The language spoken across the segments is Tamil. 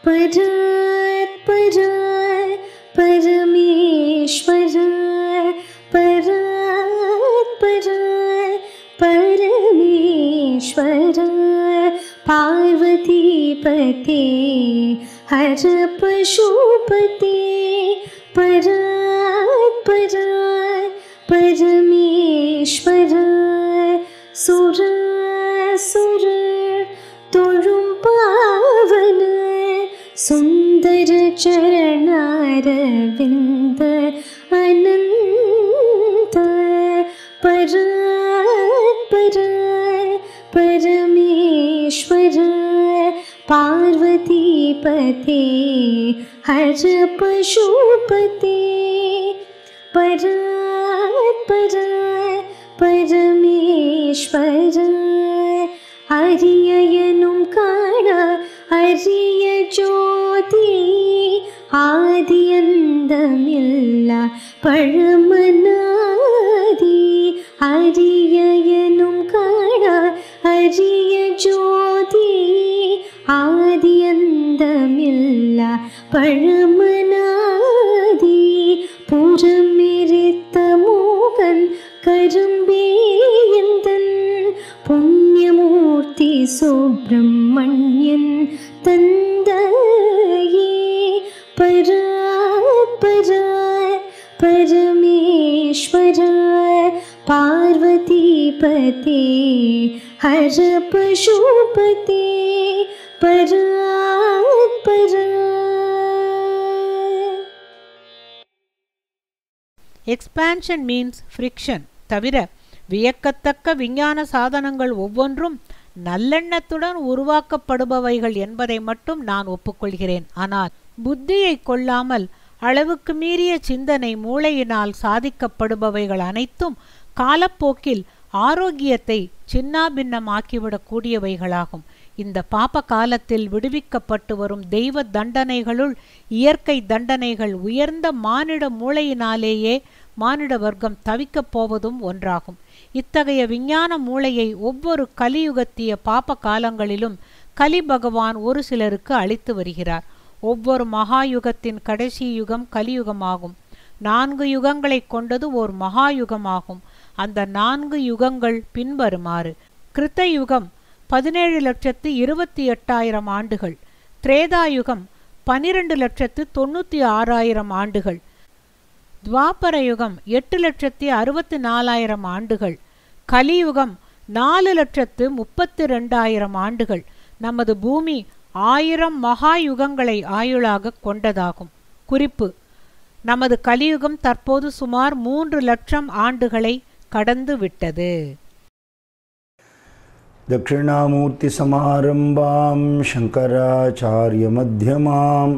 परात् परात् परमेश्वराय परात् परात् परमेश्वराय पार्वतीपते हर पशुपते परात् परात् परमेश्वराय सुर सुर தொழும் பாவன சுந்தர சரணாரவிந்த அனந்த பராத் பராத் பரமேஸ்வர பார்வதிபதே ஹர பசுபதே பராத் பராத் பரமேஸ்வர அரியனும் காண அரிய ஜோதி ஆதியந்தமில்லா பழமனாதி அரியனும் காண அரிய ஜோதி ஆதியந்தமில்லா பழமனாதி புறமெரித்த மோகன் கரும்பேயந்தன் புண்ணியமூர்த்தி சுப்பிரமணியன் தந்தையே பராத் பராத் பரமேஸ்வர பார்வதிபதே ஹர பசுபதே பராத் பராத் எக்ஸ்பான்ஷன் மீன்ஸ் ஃப்ரிக்ஷன் தவிர வியக்கத்தக்க விஞ்ஞான சாதனங்கள் ஒவ்வொன்றும் நல்லெண்ணத்துடன் உருவாக்கப்படுபவைகள் என்பதை மட்டும் நான் ஒப்புக்கொள்கிறேன் ஆனால் புத்தியை கொள்ளாமல் அளவுக்கு மீறிய சிந்தனை மூளையினால் சாதிக்கப்படுபவைகள் அனைத்தும் காலப்போக்கில் ஆரோக்கியத்தை சின்னாபின்னமாக்கிவிடக் கூடியவைகளாகும் இந்த பாப காலத்தில் விடுவிக்கப்பட்டு வரும் தெய்வ தண்டனைகளுள் இயற்கை தண்டனைகள் உயர்ந்த மானிட மூளையினாலேயே மானிட வர்க்கம் தவிக்கப் போவதும் ஒன்றாகும் இத்தகைய விஞ்ஞான மூளையை ஒவ்வொரு கலியுகத்திய பாப காலங்களிலும் கலி பகவான் ஒரு சிலருக்கு அளித்து வருகிறார் ஒவ்வொரு மகாயுகத்தின் கடைசி யுகம் கலியுகமாகும் நான்கு யுகங்களை கொண்டது ஓர் மகாயுகமாகும் அந்த நான்கு யுகங்கள் பின்வருமாறு கிருத்த யுகம் பதினேழு லட்சத்து இருபத்தி எட்டாயிரம் ஆண்டுகள் திரேதாயுகம் பனிரெண்டு லட்சத்து தொண்ணூற்றி ஆறாயிரம் ஆண்டுகள் துவாபர யுகம் எட்டு லட்சத்தி அறுபத்தி நாலாயிரம் ஆண்டுகள் கலியுகம் நாலு லட்சத்து முப்பத்தி ரெண்டாயிரம் ஆண்டுகள் நமது பூமி ஆயிரம் மகா யுகங்களை ஆயுளாக கொண்டதாகும் குறிப்பு நமது கலியுகம் தற்போது சுமார் மூன்று லட்சம் ஆண்டுகளை கடந்து விட்டது दक्षिणामूर्तिसमारम्भां शङ्कराचार्यमध्यमाम्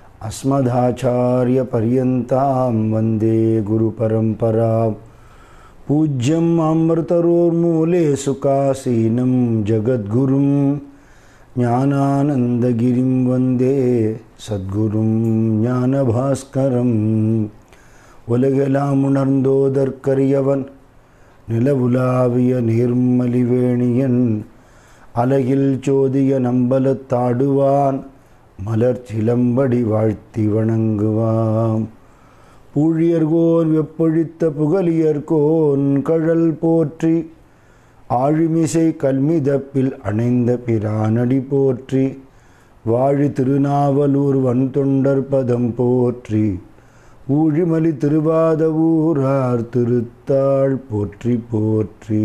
अस्मदाचार्यपर्यन्तां वन्दे गुरुपरम्परां पूज्यम् अमृतरोर्मूले सुखासीनं जगद्गुरुं ज्ञानानन्दगिरिं वन्दे सद्गुरुं ஞானபாஸ்கரம் உலகெல்லாம் உணர்ந்தோதற்கரியவன் நிலவுலாவிய நீர்மலிவேணியன் அலகில் சோதிய நம்பலத்தாடுவான் மலர் சிலம்படி வாழ்த்தி வணங்குவாம் பூழியர்கோன் வெப்பொழித்த புகழியர்கோன் கழல் போற்றி ஆழிமிசை கல்மிதப்பில் அணைந்த பிரானடி போற்றி வாழி திருநாவலூர் வன்தொண்டர் பதம் போற்றி ஊழிமலி திருவாத ஊரார் திருத்தாள் போற்றி போற்றி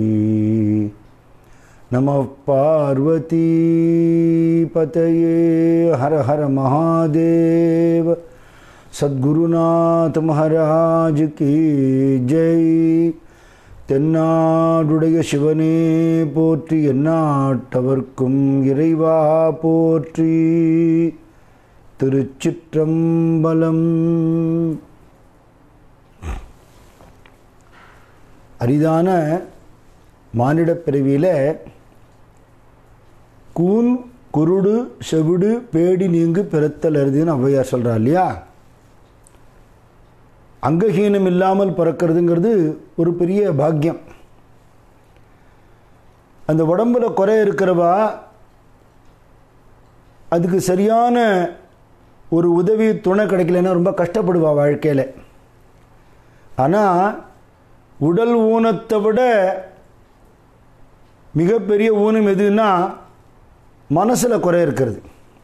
நம பார்வதி பதயே ஹர ஹர மகாதேவ சத்குருநாத் மகாராஜ் கி ஜெய் தென்னாடுடைய சிவனே போற்றி எந்நாட்டவர்க்கும் இறைவா போற்றி திருச்சிற்றம்பலம் அரிதான மானிடப் பிறவியில் கூன் குருடு செவிடு பேடி நீங்கு பிறத்தல் அறுதின்னு ஔவையார் சொல்கிறா இல்லையா அங்கஹீனம் இல்லாமல் பிறக்கிறதுங்கிறது ஒரு பெரிய பாக்கியம் அந்த உடம்புல குறை இருக்கிறவா அதுக்கு சரியான ஒரு உதவி துணை கிடைக்கலன்னா ரொம்ப கஷ்டப்படுவா வாழ்க்கையில் ஆனால் உடல் ஊனத்தை விட மிகப்பெரிய ஊனம் எதுன்னா மனசில் குறை இருக்கிறது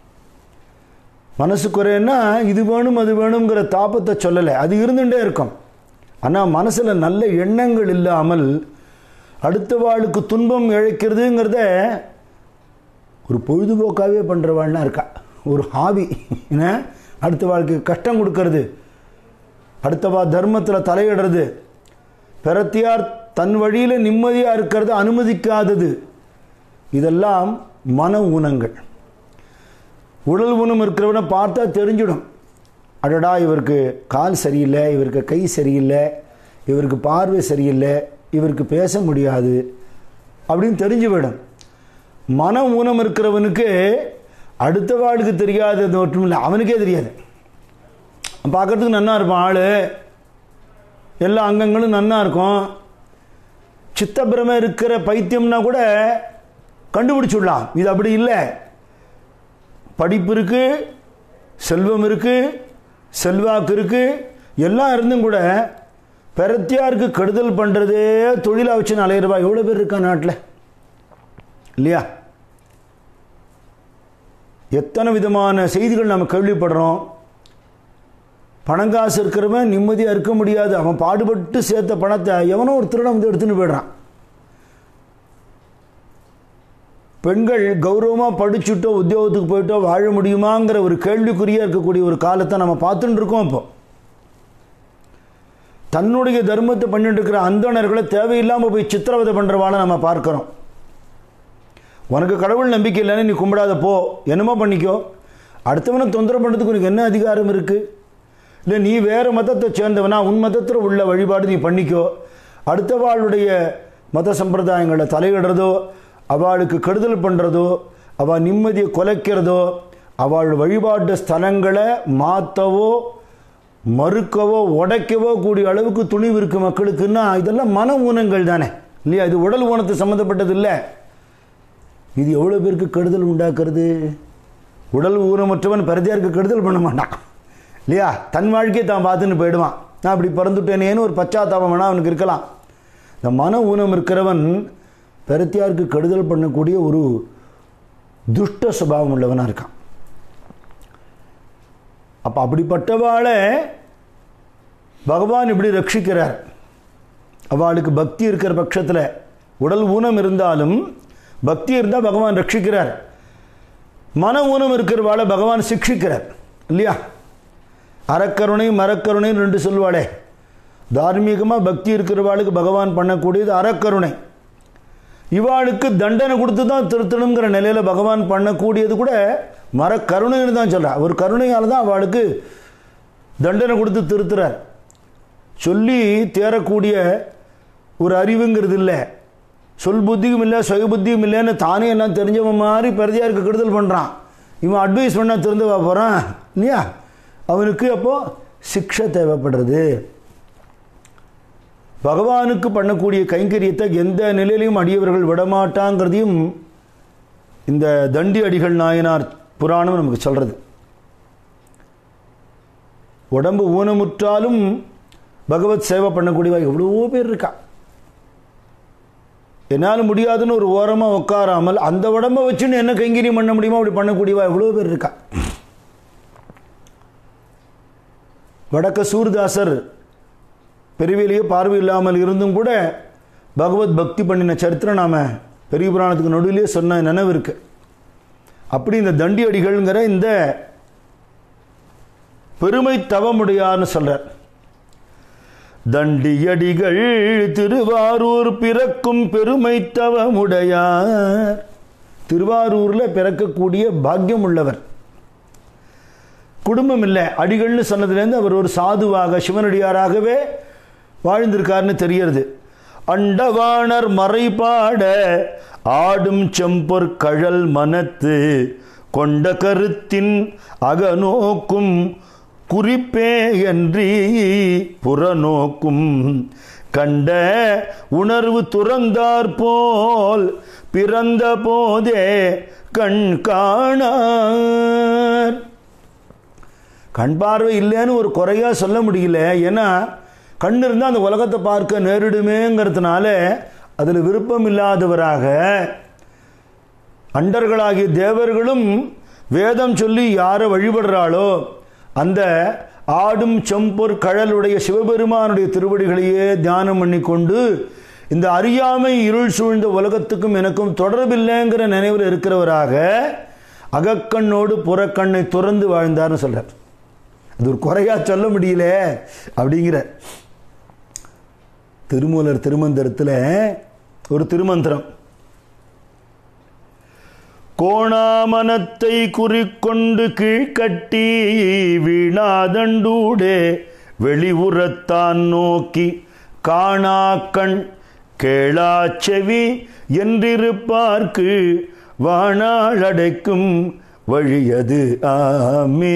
மனசு குறைன்னா இது வேணும் அது வேணுங்கிற தாபத்தை சொல்லலை அது இருந்துகிட்டே இருக்கும் ஆனால் மனசில் நல்ல எண்ணங்கள் இல்லாமல் அடுத்த வாளுக்கு துன்பம் இழைக்கிறதுங்கிறத ஒரு பொழுதுபோக்காகவே பண்ணுறவாள்னா இருக்கா ஒரு ஹாபி என்ன அடுத்த வாழ்க்கைக்கு கஷ்டம் கொடுக்கறது அடுத்தவா தர்மத்தில் தலையிடுறது பிரத்தியார் தன் வழியில் நிம்மதியாக இருக்கிறத அனுமதிக்காதது இதெல்லாம் மன ஊனங்கள் உடல் ஊனம் இருக்கிறவனை பார்த்தா தெரிஞ்சிடும் அடடா இவருக்கு கால் சரியில்லை இவருக்கு கை சரியில்லை இவருக்கு பார்வை சரியில்லை இவருக்கு பேச முடியாது அப்படின்னு தெரிஞ்சு போயிடும் மன ஊனம் இருக்கிறவனுக்கு அடுத்த வாளுக்கு தெரியாதது மட்டும் இல்லை அவனுக்கே தெரியாது பார்க்கறதுக்கு நன்னா இருப்பான் ஆள் எல்லா அங்கங்களும் நன்னா இருக்கும் சித்தப்பிரமை இருக்கிற பைத்தியம்னா கூட கண்டுபிடிச்சுடலாம் இது அப்படி இல்லை படிப்பு இருக்கு செல்வம் இருக்கு செல்வாக்கு இருக்கு எல்லாம் இருந்தும் கூட பெறத்தியாருக்கு கெடுதல் பண்ணுறதே தொழிலாக வச்சு அலையிறவா எவ்வளோ பேர் இருக்கா நாட்டில் இல்லையா எத்தனை விதமான செய்திகள் நம்ம கேள்விப்படுறோம் பணங்காசு இருக்கிறவன் நிம்மதியாக இருக்க முடியாது அவன் பாடுபட்டு சேர்த்த பணத்தை எவனோ ஒரு திருடம் வந்து எடுத்துன்னு போயிடுறான் பெண்கள் கௌரவமாக படிச்சுட்டோ உத்தியோகத்துக்கு போயிட்டோ வாழ முடியுமாங்கிற ஒரு கேள்விக்குறியாக இருக்கக்கூடிய ஒரு காலத்தை நம்ம பார்த்துட்டு இருக்கோம் இப்போ தன்னுடைய தர்மத்தை பண்ணிட்டு இருக்கிற அந்தணர்களை தேவையில்லாமல் போய் சித்திரவதை பண்ணுறவாளை நம்ம பார்க்குறோம் உனக்கு கடவுள் நம்பிக்கை இல்லைன்னு நீ கும்பிடாத போ என்னமோ பண்ணிக்கோ அடுத்தவனை தொந்தரவு பண்ணுறதுக்கு உனக்கு என்ன அதிகாரம் இருக்குது இல்லை நீ வேறு மதத்தை சேர்ந்தவனா உன் மதத்தில் உள்ள வழிபாடு நீ பண்ணிக்கோ அடுத்தவாளுடைய மத சம்பிரதாயங்களை தலையிடுறதோ அவளுக்கு கெடுதல் பண்ணுறதோ அவள் நிம்மதியை குலைக்கிறதோ அவள் வழிபாட்டு ஸ்தலங்களை மாற்றவோ மறுக்கவோ உடைக்கவோ கூடிய அளவுக்கு துணிவு இருக்கு மக்களுக்குன்னா இதெல்லாம் மன ஊனங்கள் தானே இல்லையா இது உடல் ஊனத்தை சம்மந்தப்பட்டது இல்லை இது எவ்வளோ பேருக்கு கெடுதல் உண்டாக்குறது உடல் ஊனமற்றவன் பிரதியாருக்கு கெடுதல் பண்ண மாட்டான் இல்லையா தன் வாழ்க்கையை தான் பார்த்துன்னு போயிடுவான் நான் அப்படி பிறந்துட்டேனேன்னு ஒரு பச்சாத்தாபம் வேணா அவனுக்கு இருக்கலாம் இந்த மன ஊனம் இருக்கிறவன் பெருத்தியாருக்கு கெடுதல் பண்ணக்கூடிய ஒரு துஷ்ட சுபாவம் உள்ளவனாக இருக்கான் அப்போ அப்படிப்பட்டவாளை பகவான் இப்படி ரட்சிக்கிறார் அவளுக்கு பக்தி இருக்கிற பட்சத்தில் உடல் ஊனம் இருந்தாலும் பக்தி இருந்தால் பகவான் ரட்சிக்கிறார் மன ஊனம் இருக்கிறவாளை பகவான் சிக்ஷிக்கிறார் இல்லையா அறக்கருணை மரக்கருணைன்னு ரெண்டு சொல்லுவாளே தார்மீகமாக பக்தி இருக்கிறவாளுக்கு பகவான் பண்ணக்கூடியது அறக்கருணை இவாளுக்கு தண்டனை கொடுத்து தான் திருத்தணுங்கிற நிலையில் பகவான் பண்ணக்கூடியது கூட மரக்கருணைன்னு தான் சொல்கிறா ஒரு கருணையால் தான் அவளுக்கு தண்டனை கொடுத்து திருத்துறார் சொல்லி தேரக்கூடிய ஒரு அறிவுங்கிறது இல்லை சொல் புத்தியும் இல்லை சுய புத்தியும் இல்லைன்னு தானே எல்லாம் தெரிஞ்சவன் மாதிரி பிரதியாருக்கு கெடுதல் பண்ணுறான் இவன் அட்வைஸ் பண்ண திருந்தவா போகிறான் இல்லையா அவனுக்கு அப்போது சிக்ஷை தேவைப்படுறது பகவானுக்கு பண்ணக்கூடிய கைங்கரியத்தை எந்த நிலையிலையும் அடியவர்கள் விடமாட்டாங்கிறதையும் இந்த தண்டி அடிகள் நாயனார் புராணம் நமக்கு சொல்கிறது உடம்பு ஊனமுற்றாலும் பகவத் சேவை பண்ணக்கூடியவா எவ்வளவோ பேர் இருக்கா என்னால் முடியாதுன்னு ஒரு ஓரமாக உட்காராமல் அந்த உடம்பை வச்சுன்னு என்ன கைங்கரியம் பண்ண முடியுமோ அப்படி பண்ணக்கூடியவா எவ்வளோ பேர் இருக்கா வடக்க சூர்தாசர் பெருவிலேயே பார்வை இல்லாமல் இருந்தும் கூட பகவத் பக்தி பண்ணின சரித்திரம் நாம் பெரிய புராணத்துக்கு நடுவிலே சொன்ன நினைவு இருக்கு அப்படி இந்த தண்டி அடிகள்ங்கிற இந்த பெருமை தவமுடையார்னு சொல்றார் தண்டியடிகள் திருவாரூர் பிறக்கும் பெருமை தவமுடையார் திருவாரூரில் பிறக்கக்கூடிய பாக்கியம் உள்ளவர் குடும்பம் இல்லை அடிகள்னு சொன்னதுலேருந்து அவர் ஒரு சாதுவாக சிவனடியாராகவே வாழ்ந்திருக்காருன்னு தெரியறது அண்டவாணர் மறைபாட ஆடும் செம்பொற் கழல் மனத்து கொண்ட கருத்தின் அகநோக்கும் குறிப்பே அன்றி புறநோக்கும் கண்ட உணர்வு துறந்தார் போல் பிறந்த போதே கண் காணார் கண் பார்வை இல்லைன்னு ஒரு குறையாக சொல்ல முடியல ஏன்னா கண் இருந்தால் அந்த உலகத்தை பார்க்க நேரிடுமேங்கிறதுனால அதில் விருப்பம் இல்லாதவராக அண்டர்களாகிய தேவர்களும் வேதம் சொல்லி யாரை வழிபடுறாளோ அந்த ஆடும் செம்பொற் கழலுடைய சிவபெருமானுடைய திருவடிகளையே தியானம் பண்ணி கொண்டு இந்த அறியாமை இருள் சூழ்ந்த உலகத்துக்கும் எனக்கும் தொடர்பில்லைங்கிற நினைவில் இருக்கிறவராக அகக்கண்ணோடு புறக்கண்ணை துறந்து வாழ்ந்தார்னு சொல்றார் அது ஒரு குறையா சொல்ல முடியல அப்படிங்கிற திருமூலர் திருமந்திரத்தில் ஒரு திருமந்திரம் கோணாமனத்தை குறிக்கொண்டு கீழ்கட்டி வீணாதண்டூடே வெளிவுறத்தான் நோக்கி காணாக்கண் கேளாச்செவி என்றிருப்பார்க்கு வாணாளடைக்கும் வழியது ஆமே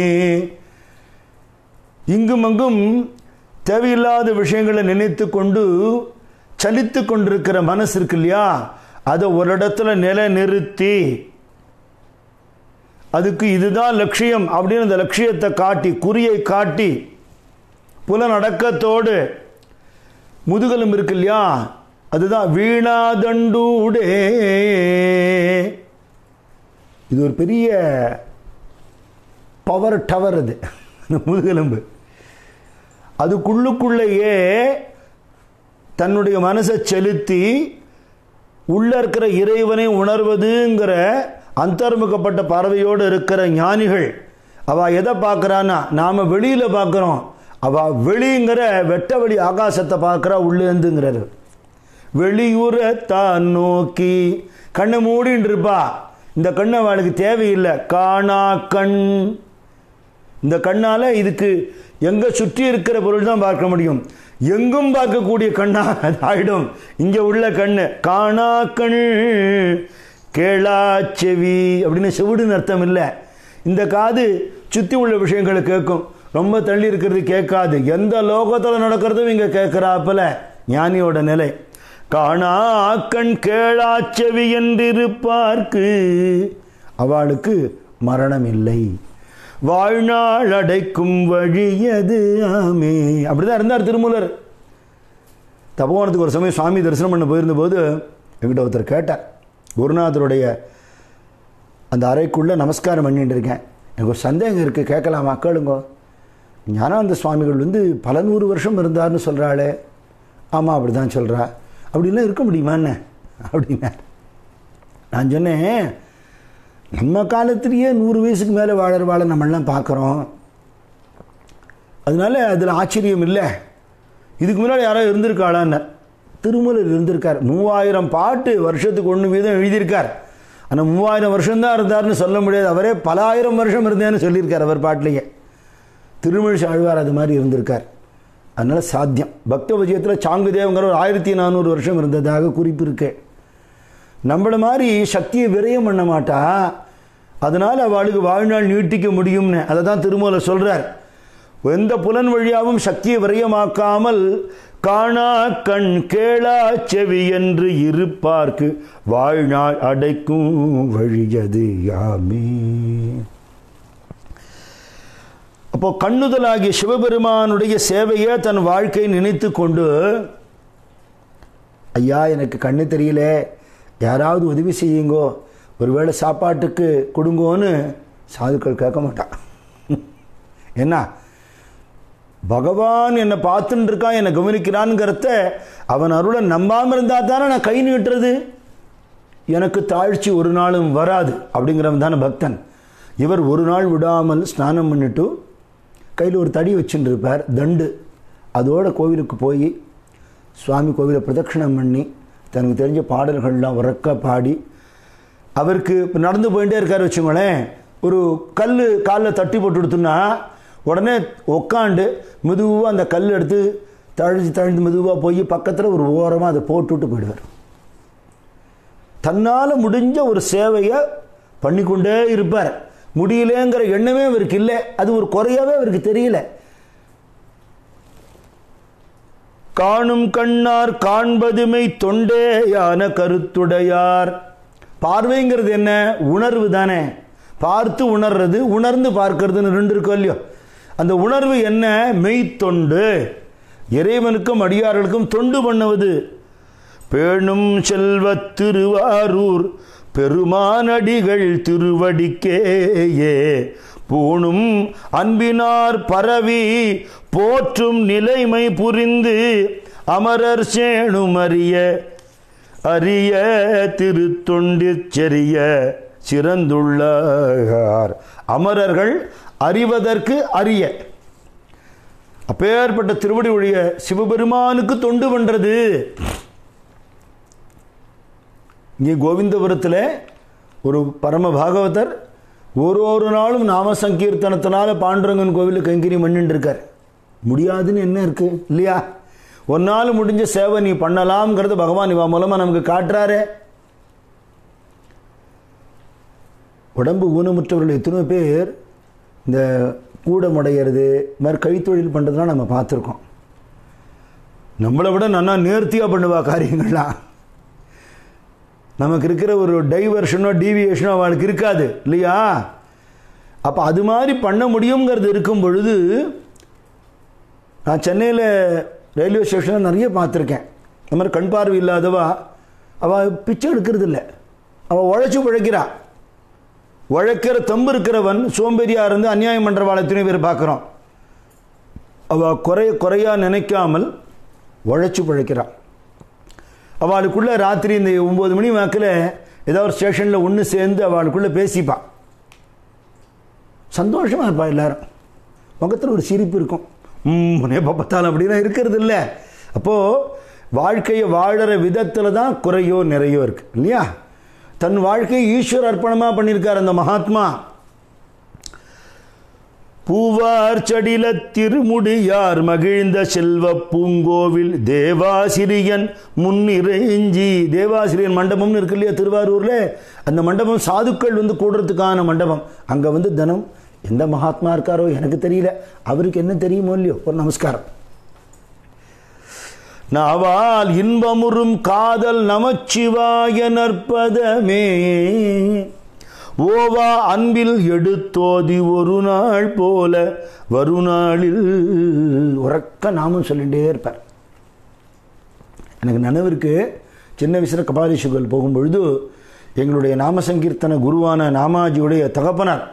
இங்கும் அங்கும் தேவையில்லாத விஷயங்களை நினைத்து கொண்டு சலித்து கொண்டிருக்கிற மனசு இருக்கு இல்லையா அதை ஒரு இடத்துல நிலை நிறுத்தி அதுக்கு இதுதான் லட்சியம் அப்படின்னு அந்த லட்சியத்தை காட்டி குறியை காட்டி புலனடக்கத்தோடு முதுகலும் இருக்கு இல்லையா அதுதான் வீணாதண்டூடே இது ஒரு பெரிய பவர் டவர் அது அந்த முதுகெலும்பு அதுக்குள்ளுக்குள்ளேயே தன்னுடைய மனசை செலுத்தி உள்ள இருக்கிற இறைவனை உணர்வதுங்கிற அந்தர்முகப்பட்ட பறவையோடு இருக்கிற ஞானிகள் அவ எதை பார்க்கறான்னா நாம வெளியில பார்க்கிறோம் அவ வெளிங்கிற வெட்ட வெளி ஆகாசத்தை பார்க்கறா உள்ளேந்துங்கிறாரு வெளியுற தான் நோக்கி கண்ணை மூடின்னு இருப்பா இந்த கண்ணு அவளுக்கு தேவையில்லை காணா கண் இந்த கண்ணால இதுக்கு எங்க சுற்றி இருக்கிற பொருள் தான் பார்க்க முடியும் எங்கும் பார்க்கக்கூடிய கண்ணா அது ஆயிடும் இங்க உள்ள கண்ணு காணா கண் கேளா செவி அப்படின்னு செவிடுன்னு அர்த்தம் இல்லை இந்த காது சுத்தி உள்ள விஷயங்களை கேட்கும் ரொம்ப தள்ளி இருக்கிறது கேட்காது எந்த லோகத்தில் நடக்கிறதும் இங்க கேட்கிறாப்புல ஞானியோட நிலை காணா கண் கேளா செவி என்றிருப்பார்க்கு அவளுக்கு மரணம் இல்லை வாழ்நாள் அடைக்கும் வழியது ஆமே அப்படிதான் இருந்தார் திருமூலர் தபோவனத்துக்கு ஒரு சமயம் சுவாமி தரிசனம் பண்ண போயிருந்தபோது என்கிட்ட ஒருத்தர் கேட்டார் குருநாதருடைய அந்த அறைக்குள்ளே நமஸ்காரம் பண்ணிட்டு இருக்கேன் எனக்கு ஒரு சந்தேகம் இருக்குது கேட்கலாமா கேளுங்கோ ஞானானந்த சுவாமிகள் வந்து பல நூறு வருஷம் இருந்தார்னு சொல்கிறாளே ஆமாம் அப்படி தான் சொல்கிறா அப்படிலாம் இருக்க முடியுமா என்ன அப்படின்னா நான் சொன்னேன் நம்ம காலத்திலேயே நூறு வயசுக்கு மேலே வாழற வாழ நம்மளாம் பார்க்குறோம் அதனால அதில் ஆச்சரியம் இல்லை இதுக்கு முன்னாடி யாரோ இருந்திருக்காளான்னு திருமூலர் இருந்திருக்கார் மூவாயிரம் பாட்டு வருஷத்துக்கு ஒன்று வீதம் எழுதியிருக்கார் ஆனால் மூவாயிரம் வருஷம்தான் இருந்தார்னு சொல்ல முடியாது அவரே பல ஆயிரம் வருஷம் இருந்தேன்னு சொல்லியிருக்கார் அவர் பாட்டிலேயே திருமிழிசை ஆழ்வார் அது மாதிரி இருந்திருக்கார் அதனால் சாத்தியம் பக்த விஜயத்தில் சாங்குதேவங்கிற ஒரு ஆயிரத்தி நானூறு வருஷம் இருந்ததாக குறிப்பு இருக்கு நம்மள மாதிரி சக்தியை விரயம் பண்ண மாட்டா அதனால் அவளுக்கு வாழ்நாள் நீட்டிக்க முடியும்னு அதை தான் திருமூலர் சொல்கிறார் எந்த புலன் வழியாகவும் சக்தியை விரயமாக்காமல் காணா கண் கேளா செவி என்று இருப்பார்க்கு வாழ்நாள் அடைக்கும் வழியது யாமே அப்போ கண்ணுதலாகிய சிவபெருமானுடைய சேவையை தன் வாழ்க்கை நினைத்து கொண்டு ஐயா எனக்கு கண்ணு தெரியல யாராவது உதவி செய்யுங்கோ ஒருவேளை சாப்பாட்டுக்கு கொடுங்கோன்னு சாதுக்கள் கேட்க மாட்டான் என்ன பகவான் என்னை பார்த்துட்டு இருக்கான் என்னை கவனிக்கிறான்ங்கிறத அவன் அருளை நம்பாமல் இருந்தால் தானே நான் கை நீட்டுறது எனக்கு தாழ்ச்சி ஒரு நாளும் வராது அப்படிங்கிறவன் தானே பக்தன் இவர் ஒரு நாள் விடாமல் ஸ்நானம் பண்ணிட்டு கையில் ஒரு தடி வச்சுட்டு இருப்பார் தண்டு அதோட கோவிலுக்கு போய் சுவாமி கோவிலை பிரதட்சணம் பண்ணி தனக்கு தெரிஞ்ச பாடல்கள்லாம் உறக்க பாடி அவருக்கு இப்போ நடந்து போயிட்டே இருக்கார் வச்சுங்களேன் ஒரு கல் காலில் தட்டி போட்டு கொடுத்தோன்னா உடனே உக்காண்டு மெதுவாக அந்த கல் எடுத்து தழுதி தழுந்து மெதுவாக போய் பக்கத்தில் ஒரு ஓரமாக அதை போட்டுவிட்டு போயிடுவார் தன்னால் முடிஞ்ச ஒரு சேவையை பண்ணிக்கொண்டே இருப்பார் முடியலேங்கிற எண்ணமே அவருக்கு இல்லை அது ஒரு குறையாவே அவருக்கு தெரியல காணும் கண்ணார் காண்பதுமை தொண்டேயான கருத்துடையார் பார்வைங்கிறது என்ன உணர்வு தானே பார்த்து உணர்றது உணர்ந்து பார்க்கறதுன்னு ரெண்டு இருக்கும் இல்லையோ அந்த உணர்வு என்ன மெய்த்தொண்டு இறைவனுக்கும் அடியார்களுக்கும் தொண்டு பண்ணுவது பேணும் செல்வத் திருவாரூர் பெருமானடிகள் திருவடிக்கேயே பூணும் அன்பினார் பரவி போற்றும் நிலைமை புரிந்து அமரர் சேணும் அறிய அரிய திருத்தொண்டிற் செறிய சிறந்துள்ளார் அமரர்கள் அறிவதற்கு அரிய அப்பேற்பட்ட திருவடி ஒழிய சிவபெருமானுக்கு தொண்டு பண்றது இங்கே கோவிந்தபுரத்தில் ஒரு பரம பாகவதர் ஒரு ஒரு நாளும் நாம சங்கீர்த்தனத்தினால பாண்டுரங்கன் கோவிலில் கைங்கரி பண்ணிட்டு இருக்கார் முடியாதுன்னு என்ன இருக்கு இல்லையா ஒரு நாள் முடிஞ்ச சேவை நீ பண்ணலாம்ங்கிறது பகவான் இவா மூலமாக நமக்கு காட்டுறாரே உடம்பு ஊனமுற்றவர்கள் எத்தனை பேர் இந்த கூடம் உடையிறது இது மாதிரி கைத்தொழில் பண்ணுறதுலாம் நம்ம பார்த்துருக்கோம் நம்மளை விட நல்லா நேர்த்தியாக பண்ணுவா காரியங்கள்லாம் நமக்கு இருக்கிற ஒரு டைவர்ஷனோ டீவியேஷனோ அவளுக்கு இருக்காது இல்லையா அப்போ அது மாதிரி பண்ண முடியுங்கிறது இருக்கும் பொழுது நான் சென்னையில் ரயில்வே ஸ்டேஷனில் நிறைய பார்த்துருக்கேன் இந்த மாதிரி கண் பார்வை இல்லாதவா அவள் பிச்சை எடுக்கிறது இல்லை அவள் உழைச்சி உழைக்கிறா உழைக்கிற தம்பு இருக்கிறவன் சோம்பேறியாக இருந்து அநியாயம் பண்ணுறவாளை எத்தனை பேர் பார்க்குறோம் அவள் குறைய குறையா நினைக்காமல் உழைச்சி பிழைக்கிறான் அவளுக்குள்ளே ராத்திரி இந்த ஒம்பது மணி வாக்கில் ஏதோ ஒரு ஸ்டேஷனில் ஒன்று சேர்ந்து அவளுக்குள்ளே பேசிப்பான் சந்தோஷமாக இருப்பா எல்லாரும் முகத்தில் ஒரு சிரிப்பு இருக்கும் ம் எப்போ பார்த்தாலும் அப்படிலாம் இருக்கிறது இல்லை அப்போது வாழ்க்கையை வாழற விதத்தில் தான் குறையோ நிறையோ இருக்கு இல்லையா தன் வாழ்க்கையை ஈஸ்வர அர்ப்பணமாக பண்ணியிருக்கார் அந்த மகாத்மா பூவார் சடில திருமுடியார் மகிழ்ந்த செல்வ பூங்கோவில் தேவாசிரியன் முன்னிறைஞ்சி தேவாசிரியன் மண்டபம்னு இருக்கு இல்லையா திருவாரூரில் அந்த மண்டபம் சாதுக்கள் வந்து கூடுறதுக்கான மண்டபம் அங்கே வந்து தினம் எந்த மகாத்மா இருக்காரோ எனக்கு தெரியல அவருக்கு என்ன தெரியுமோ இல்லையோ ஒரு நமஸ்காரம் நாவால் இன்பமுறும் காதல் நமச்சிவாய நற்பதமே ஓவா அன்பில் எடுத்தோதி ஒரு நாள் போல வருநாளில் உறக்க நாமும் சொல்லிகிட்டே இருப்பார் எனக்கு நினைவிற்கு சின்ன வயசில் கபாலீஸ்வரர் போகும்பொழுது எங்களுடைய நாம சங்கீர்த்தன குருவான நாமாஜியுடைய தகப்பனார்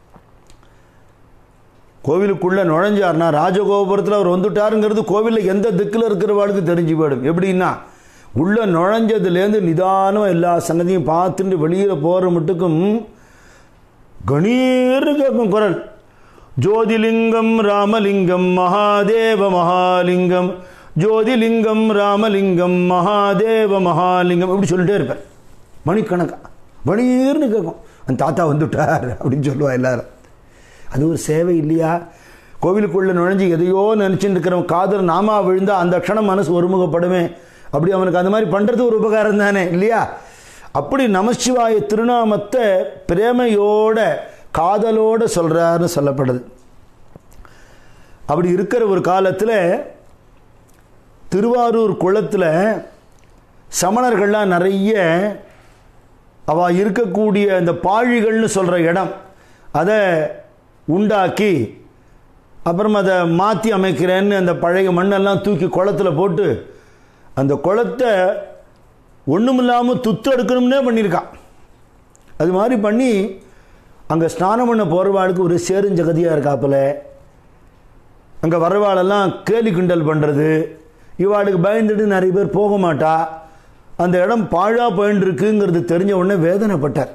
கோவிலுக்குள்ளே நுழைஞ்சார்னா ராஜகோபுரத்தில் அவர் வந்துட்டாருங்கிறது கோவிலில் எந்த திக்கில் இருக்கிறவாளுக்கு தெரிஞ்சு போயிடும் எப்படின்னா உள்ளே நுழைஞ்சதுலேருந்து நிதானம் எல்லா சன்னதியும் பார்த்துட்டு வெளியில் போகிற மட்டுக்கும் கணீர்னு கேட்கும் குரல் ஜோதிலிங்கம் ராமலிங்கம் மகாதேவ மகாலிங்கம் ஜோதிலிங்கம் ராமலிங்கம் மகாதேவ மகாலிங்கம் இப்படி சொல்லிட்டே இருப்பேன் மணிக்கணக்கா மணிர்னு கேட்கும் அந்த தாத்தா வந்துட்டார் அப்படின்னு சொல்லுவா எல்லாரும் அது ஒரு சேவை இல்லையா கோவிலுக்குள்ளே நுழைஞ்சு எதையோ நினச்சிட்டு இருக்கிறவன் காதல் நாமா விழுந்தால் அந்த க்ஷணம் மனசு ஒருமுகப்படுமே அப்படி அவனுக்கு அந்த மாதிரி பண்ணுறது ஒரு உபகாரம் தானே இல்லையா அப்படி நமசிவாய திருநாமத்தை பிரேமையோட காதலோட சொல்கிறாருன்னு சொல்லப்படுது அப்படி இருக்கிற ஒரு காலத்தில் திருவாரூர் குளத்தில் சமணர்கள்லாம் நிறைய அவ இருக்கக்கூடிய அந்த பாழிகள்னு சொல்கிற இடம் அதை உண்டாக்கி அப்புறம் அதை மாற்றி அமைக்கிறேன்னு அந்த பழைய மண்ணெல்லாம் தூக்கி குளத்தில் போட்டு அந்த குளத்தை ஒன்றுமில்லாமல் துத்து எடுக்கணும்னே பண்ணியிருக்கான் அது மாதிரி பண்ணி அங்கே ஸ்நானம் பண்ண போகிறவாளுக்கு ஒரு சேருஞ்சகதியாக இருக்காப்புல அங்கே வரவாளெல்லாம் கேலி கிண்டல் பண்ணுறது இவாளுக்கு பயந்துட்டு நிறைய பேர் போக மாட்டா அந்த இடம் பாழா போயின்ட்டுருக்குங்கிறது தெரிஞ்ச உடனே வேதனைப்பட்டார்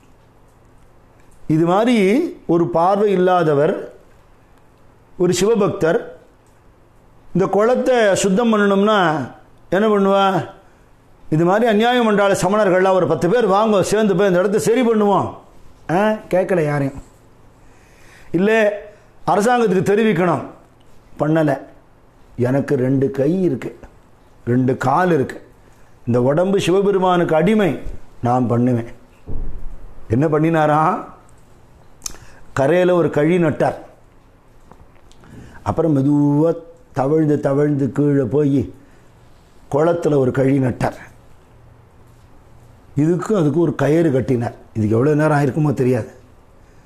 இது மாதிரி ஒரு பார்வை இல்லாதவர் ஒரு சிவபக்தர் இந்த குளத்தை சுத்தம் பண்ணணும்னா என்ன பண்ணுவா இது மாதிரி அநியாயம் பண்ணுறாள் சமணர்கள்லாம் ஒரு பத்து பேர் வாங்க சேர்ந்து போய் இந்த இடத்த சரி பண்ணுவோம் ஆ கேட்கல யாரையும் இல்லை அரசாங்கத்துக்கு தெரிவிக்கணும் பண்ணலை எனக்கு ரெண்டு கை இருக்குது ரெண்டு கால் இருக்குது இந்த உடம்பு சிவபெருமானுக்கு அடிமை நான் பண்ணுவேன் என்ன பண்ணினாரா கரையில் ஒரு கழி நட்டார் அப்புறம் மெதுவாக தவழ்ந்து தவழ்ந்து கீழே போய் குளத்தில் ஒரு கழி நட்டார் இதுக்கும் அதுக்கும் ஒரு கயிறு கட்டினார் இதுக்கு எவ்வளோ நேரம் ஆயிருக்குமோ தெரியாது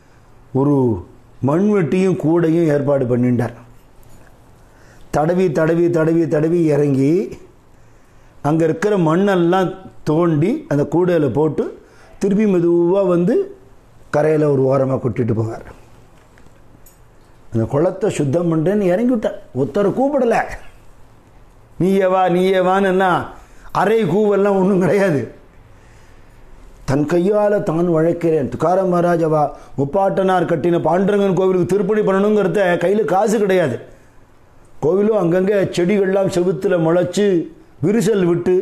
ஒரு மண்வெட்டியும் கூடையும் ஏற்பாடு பண்ணிட்டார் தடவி தடவி தடவி தடவி இறங்கி அங்கே இருக்கிற மண்ணெல்லாம் தோண்டி அந்த கூடையில் போட்டு திருப்பி மெதுவாக வந்து கரையில் ஒரு ஓரமாக கொட்டிட்டு போவார் அந்த குளத்தை சுத்தம் பண்ணுறேன்னு இறங்கி விட்டார் ஒருத்தரை கூப்பிடலை நீயே வா நீயே வான்னு என்ன அரை கூவெல்லாம் ஒன்றும் கிடையாது தன் கையால் தான் உழைக்கிறேன் துக்காரம் மகாராஜாவா முப்பாட்டனார் கட்டின பாண்டரங்கன் கோவிலுக்கு திருப்பணி பண்ணணுங்கிறத கையில் காசு கிடையாது கோவிலும் அங்கங்கே செடிகள்லாம் செவுத்தில் முளைச்சு விரிசல் விட்டு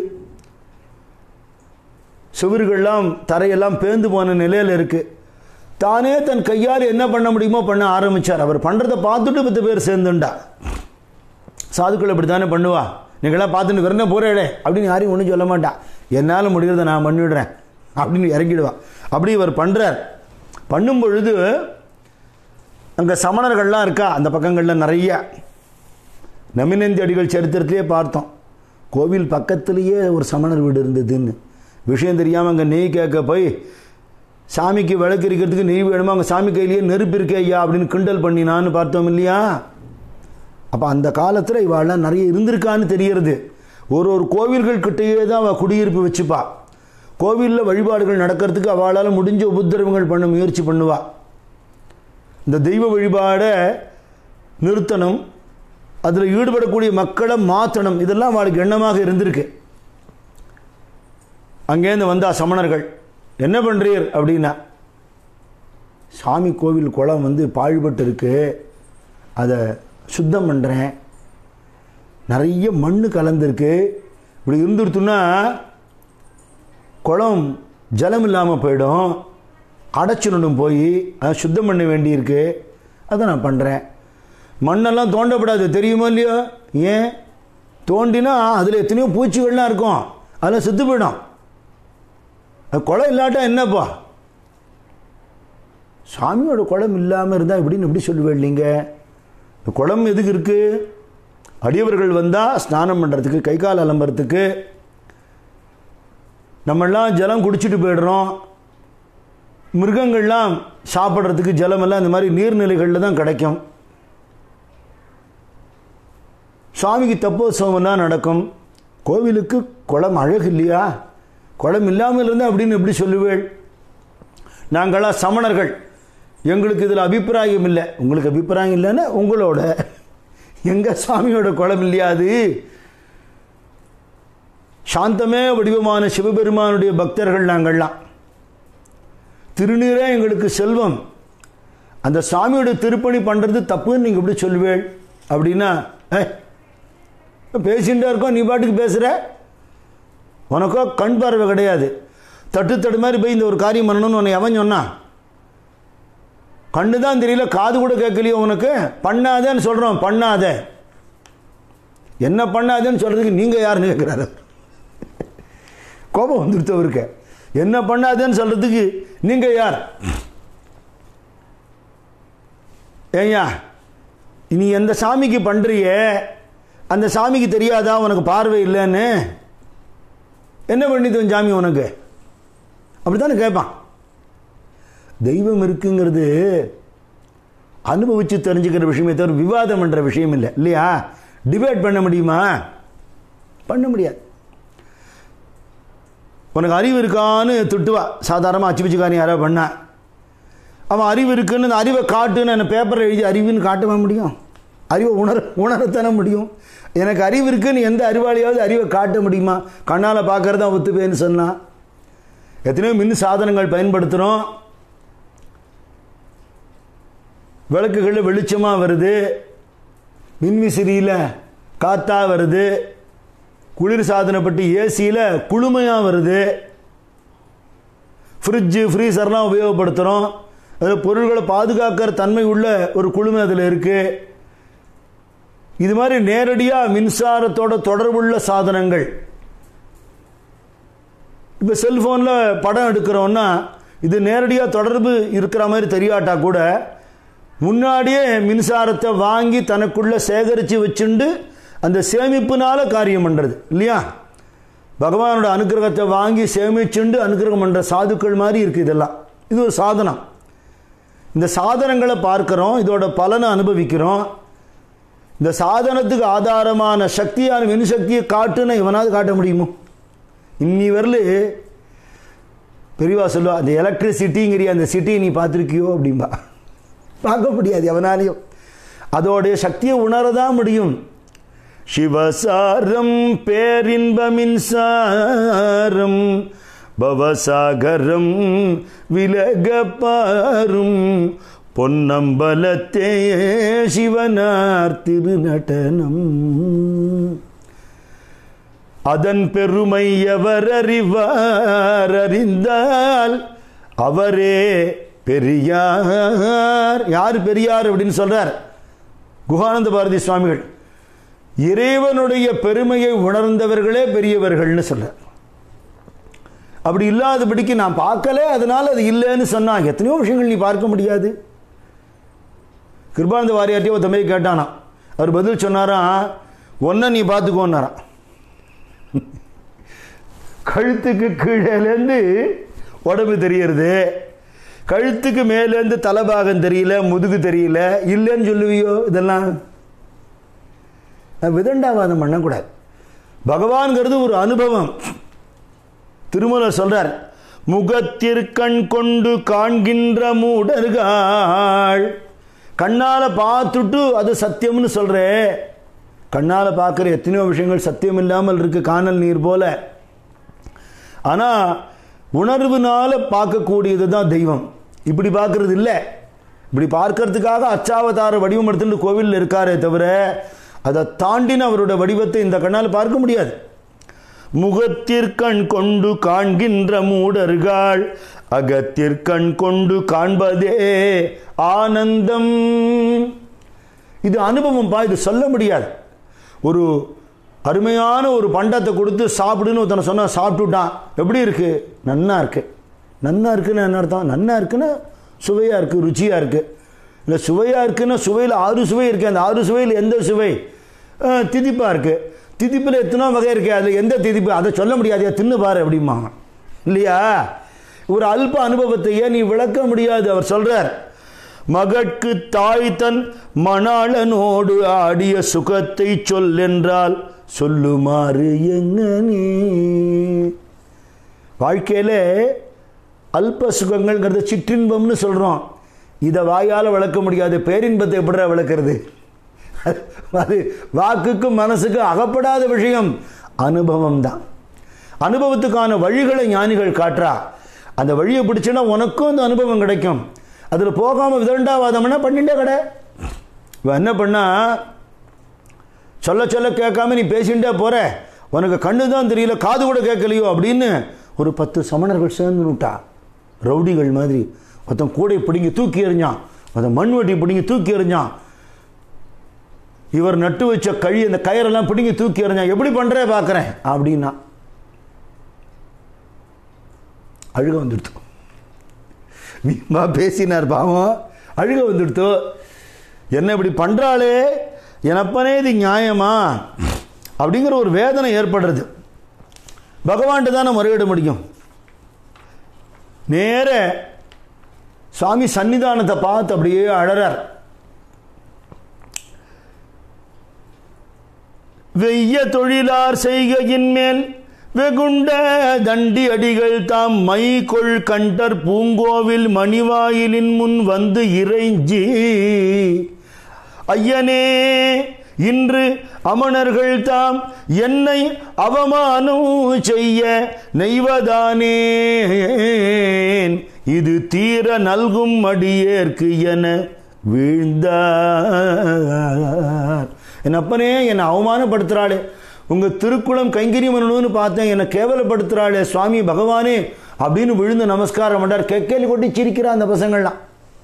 சுவர்கள்லாம் தரையெல்லாம் பேந்து போன நிலையில் இருக்குது தானே தன் கையால் என்ன பண்ண முடியுமோ பண்ண ஆரம்பித்தார் அவர் பண்ணுறதை பார்த்துட்டு பத்து பேர் சேர்ந்துண்டா சாதுக்கள் இப்படி தானே பண்ணுவா நீங்களாம் பார்த்துட்டு வெறும் போகிறேடே அப்படின்னு யாரையும் ஒன்றும் சொல்ல மாட்டா என்னால் முடிகிறத நான் பண்ணிவிடுறேன் அப்படின்னு இறங்கிடுவான் அப்படி இவர் பண்ணுறார் பண்ணும் பொழுது அங்கே சமணர்கள்லாம் இருக்கா அந்த பக்கங்களில் நிறைய நமினந்தி அடிகள் சரித்திரத்திலே பார்த்தோம் கோவில் பக்கத்திலேயே ஒரு சமணர் வீடு இருந்ததுன்னு விஷயம் தெரியாமல் அங்கே நெய் கேட்க போய் சாமிக்கு விளக்கு இருக்கிறதுக்கு நெய் வேணுமா அங்கே சாமி கையிலேயே நெருப்பு இருக்கே ஐயா அப்படின்னு கிண்டல் பண்ணினான்னு பார்த்தோம் இல்லையா அப்போ அந்த காலத்தில் இவாள்லாம் நிறைய இருந்திருக்கான்னு தெரிகிறது ஒரு ஒரு கோவில்கள் கிட்டேயே தான் அவள் குடியிருப்பு வச்சுப்பா கோவிலில் வழிபாடுகள் நடக்கிறதுக்கு அவளால் முடிஞ்ச உபத்திரவங்கள் பண்ண முயற்சி பண்ணுவா இந்த தெய்வ வழிபாடை நிறுத்தணும் அதில் ஈடுபடக்கூடிய மக்களை மாற்றணும் இதெல்லாம் அவளுக்கு எண்ணமாக இருந்திருக்கு அங்கேருந்து வந்தா சமணர்கள் என்ன பண்ணுறீர் அப்படின்னா சாமி கோவில் குளம் வந்து பாழ்பட்டு இருக்கு அதை சுத்தம் பண்ணுறேன் நிறைய மண் கலந்துருக்கு இப்படி இருந்துருத்துன்னா குளம் ஜலம் இல்லாமல் போயிடும் அடைச்சிடணும் போய் அதை சுத்தம் பண்ண வேண்டியிருக்கு அதை நான் பண்ணுறேன் மண்ணெல்லாம் தோண்டப்படாது தெரியுமா இல்லையோ ஏன் தோண்டினா அதில் எத்தனையோ பூச்சிகள்லாம் இருக்கும் அதெல்லாம் செத்து போயிடும் அது குளம் இல்லாட்டா என்னப்பா சாமியோட குளம் இல்லாமல் இருந்தால் எப்படின்னு எப்படி சொல்லுவேன் இல்லைங்க இந்த குளம் எதுக்கு இருக்குது அடியவர்கள் வந்தால் ஸ்நானம் பண்ணுறதுக்கு கை கால் அலம்புறதுக்கு நம்மெல்லாம் ஜலம் குடிச்சிட்டு போயிடுறோம் மிருகங்கள்லாம் சாப்பிட்றதுக்கு ஜலமெல்லாம் இந்த மாதிரி நீர்நிலைகளில் தான் கிடைக்கும் சுவாமிக்கு தப்போத்சவம் தான் நடக்கும் கோவிலுக்கு குளம் அழகு இல்லையா குளம் இல்லாமல் இருந்தால் அப்படின்னு எப்படி சொல்லுவேள் நாங்களாம் சமணர்கள் எங்களுக்கு இதில் அபிப்பிராயம் இல்லை உங்களுக்கு அபிப்பிராயம் இல்லைன்னா உங்களோட எங்கள் சுவாமியோட குளம் இல்லையா அது சாந்தமே வடிவமான சிவபெருமானுடைய பக்தர்கள் நாங்கள்லாம் திருநீரே எங்களுக்கு செல்வம் அந்த சாமியோட திருப்பணி பண்ணுறது தப்புன்னு நீங்கள் எப்படி சொல்லுவேள் அப்படின்னா ஏ பேசிகிட்டே இருக்கோம் நீ பாட்டுக்கு பேசுகிற உனக்கோ கண் பார்வை கிடையாது தட்டு தடு மாதிரி போய் இந்த ஒரு காரியம் பண்ணணும்னு உன்னை எவன் சொன்னான் கண்ணு தான் தெரியல காது கூட கேட்கலையோ உனக்கு பண்ணாதேன்னு சொல்கிறோம் பண்ணாத என்ன பண்ணாதேன்னு சொல்கிறதுக்கு நீங்கள் யாருன்னு கேட்குறாரு கோபம் வந்துடுத்து அவருக்கு என்ன பண்ணாதேன்னு சொல்கிறதுக்கு நீங்கள் யார் ஏய்யா நீ எந்த சாமிக்கு பண்ணுறியே அந்த சாமிக்கு தெரியாதா உனக்கு பார்வை இல்லைன்னு என்ன பண்ணிது சாமி உனக்கு அப்படித்தானே கேட்பான் தெய்வம் இருக்குங்கிறது அனுபவித்து தெரிஞ்சுக்கிற விஷயமே தவிர விவாதம் பண்ணுற விஷயம் இல்லை இல்லையா டிபேட் பண்ண முடியுமா பண்ண முடியாது உனக்கு அறிவு இருக்கான்னு திட்டுவா சாதாரணமாக அச்சு பிச்சுக்காரன் யாரோ பண்ணா அவன் அறிவு இருக்குன்னு அந்த அறிவை காட்டுன்னு என்ன பேப்பரில் எழுதி அறிவுன்னு காட்டவா முடியும் அறிவை உணர உணரத்தானே முடியும் எனக்கு அறிவு இருக்குன்னு எந்த அறிவாளியாவது அறிவை காட்ட முடியுமா கண்ணால் பார்க்கறதா ஒத்துப்பேன்னு சொன்னான் எத்தனையோ மின் சாதனங்கள் பயன்படுத்துகிறோம் விளக்குகளில் வெளிச்சமாக வருது மின்விசிறியில் காற்றா வருது குளிர் சாதனப்பட்டு ஏசியில் குளுமையாக வருது ஃப்ரிட்ஜு ஃப்ரீசர்லாம் உபயோகப்படுத்துகிறோம் அதில் பொருள்களை பாதுகாக்கிற தன்மை உள்ள ஒரு குளுமை அதில் இருக்குது இது மாதிரி நேரடியாக மின்சாரத்தோட தொடர்புள்ள சாதனங்கள் இப்போ செல்ஃபோனில் படம் எடுக்கிறோன்னா இது நேரடியாக தொடர்பு இருக்கிற மாதிரி தெரியாட்டா கூட முன்னாடியே மின்சாரத்தை வாங்கி தனக்குள்ளே சேகரித்து வச்சுண்டு அந்த சேமிப்புனால காரியம் பண்ணுறது இல்லையா பகவானோட அனுகிரகத்தை வாங்கி சேமிச்சுண்டு அனுகிரகம் பண்ணுற சாதுக்கள் மாதிரி இருக்குது இதெல்லாம் இது ஒரு சாதனம் இந்த சாதனங்களை பார்க்குறோம் இதோட பலனை அனுபவிக்கிறோம் இந்த சாதனத்துக்கு ஆதாரமான சக்தியான மின்சக்தியை காட்டுன்னு இவனாவது காட்ட முடியுமோ இன்னி வரல பெரியவா சொல்லுவா அந்த எலக்ட்ரிசிட்டிங்கிற அந்த சிட்டியை நீ பார்த்துருக்கியோ அப்படிம்பா பார்க்க முடியாது எவனாலையும் அதோடைய சக்தியை உணரதான் முடியும் சிவசாரம் பேரின்ப மின்சாரம் பவசாகரம் விலக பாரும் பொன்னம்பலத்தே சிவனார் திருநடனம் அதன் பெருமை எவர் அறிவார் அறிந்தால் அவரே பெரியார் யார் பெரியார் அப்படின்னு சொல்றார் குகானந்த பாரதி சுவாமிகள் இறைவனுடைய பெருமையை உணர்ந்தவர்களே பெரியவர்கள்னு சொல்றார் அப்படி இல்லாதபடிக்கு நான் பார்க்கல அதனால அது இல்லைன்னு சொன்னா எத்தனையோ விஷயங்கள் நீ பார்க்க முடியாது கிருபானந்த வாரியார்ட்டியோ ஒரு தம்பி கேட்டானா அவர் பதில் சொன்னாராம் ஒன்றை நீ பார்த்துக்கோன்னாராம் கழுத்துக்கு கீழேலேருந்து உடம்பு தெரியறது கழுத்துக்கு மேலேருந்து தலைபாகம் தெரியல முதுகு தெரியல இல்லைன்னு சொல்லுவியோ இதெல்லாம் விதண்டாவாதம் பண்ணக்கூடாது பகவான்கிறது ஒரு அனுபவம் திருமலர் சொல்றார் முகத்திற்கண் கொண்டு காண்கின்ற மூடர்கள் கண்ணால பார்த்துட்டு அது சத்தியம்னு சொல்றே கண்ணால பார்க்குற எத்தனையோ விஷயங்கள் சத்தியம் இல்லாமல் இருக்கு காணல் நீர் போல ஆனா உணர்வுனால பார்க்கக்கூடியது தான் தெய்வம் இப்படி பார்க்கறது இல்லை இப்படி பார்க்கறதுக்காக அச்சாவதார வடிவம் எடுத்துட்டு கோவிலில் இருக்காரே தவிர அதை தாண்டின அவரோட வடிவத்தை இந்த கண்ணால் பார்க்க முடியாது முகத்திற்கண் கொண்டு காண்கின்ற மூடர்கள் அகத்திற்கண் கொண்டு காண்பதே ஆனந்தம் இது அனுபவம் பா இது சொல்ல முடியாது ஒரு அருமையான ஒரு பண்டத்தை கொடுத்து சாப்பிடுன்னு ஒருத்தனை சொன்னா சாப்பிட்டுட்டான் எப்படி இருக்கு நன்னா இருக்கு நன்னா இருக்குன்னு என்ன அர்த்தம் நன்னா இருக்குன்னா சுவையாக இருக்குது ருச்சியாக இருக்குது இல்லை சுவையாக இருக்குன்னா சுவையில் ஆறு சுவை இருக்குது அந்த ஆறு சுவையில் எந்த சுவை திதிப்பாக இருக்குது திதிப்பில் எத்தனோ வகை இருக்குது அதில் எந்த திதிப்பு அதை சொல்ல முடியாதையா தின்னு பாரு அப்படிம்பாங்க இல்லையா ஒரு அல்ப அனுபவத்தையே நீ விளக்க முடியாது அவர் சொல்றார் மகட்கு தாய் தன் மணாளனோடு ஆடிய சுகத்தை சொல்லென்றால் சொல்லுமாறு எங்கனே வாழ்க்கையில அல்ப சுகங்கள்ங்கிறது சிற்றின்பம்னு சொல்றோம் இதை வாயால் விளக்க முடியாது பேரின்பத்தை எப்படிடா விளக்குறது அது வாக்குக்கும் மனசுக்கும் அகப்படாத விஷயம் அனுபவம் தான் அனுபவத்துக்கான வழிகளை ஞானிகள் காட்டுறா அந்த வழியை பிடிச்சுன்னா உனக்கும் அந்த அனுபவம் கிடைக்கும் அதில் போகாமல் விதண்டாவாதம்னா பண்ணிட்டே கடை இவன் என்ன பண்ணா சொல்ல சொல்ல கேட்காம நீ பேசிகிட்டே போற உனக்கு கண்ணு தான் தெரியல காது கூட கேட்கலையோ அப்படின்னு ஒரு பத்து சமணர்கள் சேர்ந்து விட்டா ரவுடிகள் மாதிரி ஒருத்தன் கூடை பிடிங்கி தூக்கி எறிஞ்சான் ஒருத்தன் மண் வெட்டி பிடிங்கி தூக்கி எறிஞ்சான் இவர் நட்டு வச்ச கழி அந்த கயிறெல்லாம் பிடிங்கி தூக்கி எறிஞ்சான் எப்படி பண்றே பார்க்குறேன் அப்படின்னா அழுக வந்துடுத்து வீமா பேசினார் பாவம் அழுக வந்துடுத்து என்ன இப்படி பண்றாளே எனப்பனே இது நியாயமா அப்படிங்கிற ஒரு வேதனை ஏற்படுறது பகவான்கிட்ட தானே முறையிட முடியும் நேர சுவாமி சன்னிதானத்தை பார்த்து அப்படியே அழறார் வெய்ய தொழிலார் செய்கையின் மேல் வெகுண்ட தண்டி அடிகள் தாம் மை கொள் கண்டர் பூங்கோவில் மணிவாயிலின் முன் வந்து இறைஞ்சி ஐயனே இன்று அமணர்கள் தாம் என்னை அவமானம் செய்ய நெய்வதானேன் இது தீர நல்கும் அடியேற்கு என வீழ்ந்தார் என் அப்பனே என்னை அவமானப்படுத்துறாளே உங்க திருக்குளம் கைங்கரியம் பண்ணணும்னு பார்த்தேன் என்னை கேவலப்படுத்துறாளே சுவாமி பகவானே அப்படின்னு விழுந்து நமஸ்காரம் பண்ணார் கெக்கேலி கொட்டி சிரிக்கிறா அந்த பசங்கள்லாம்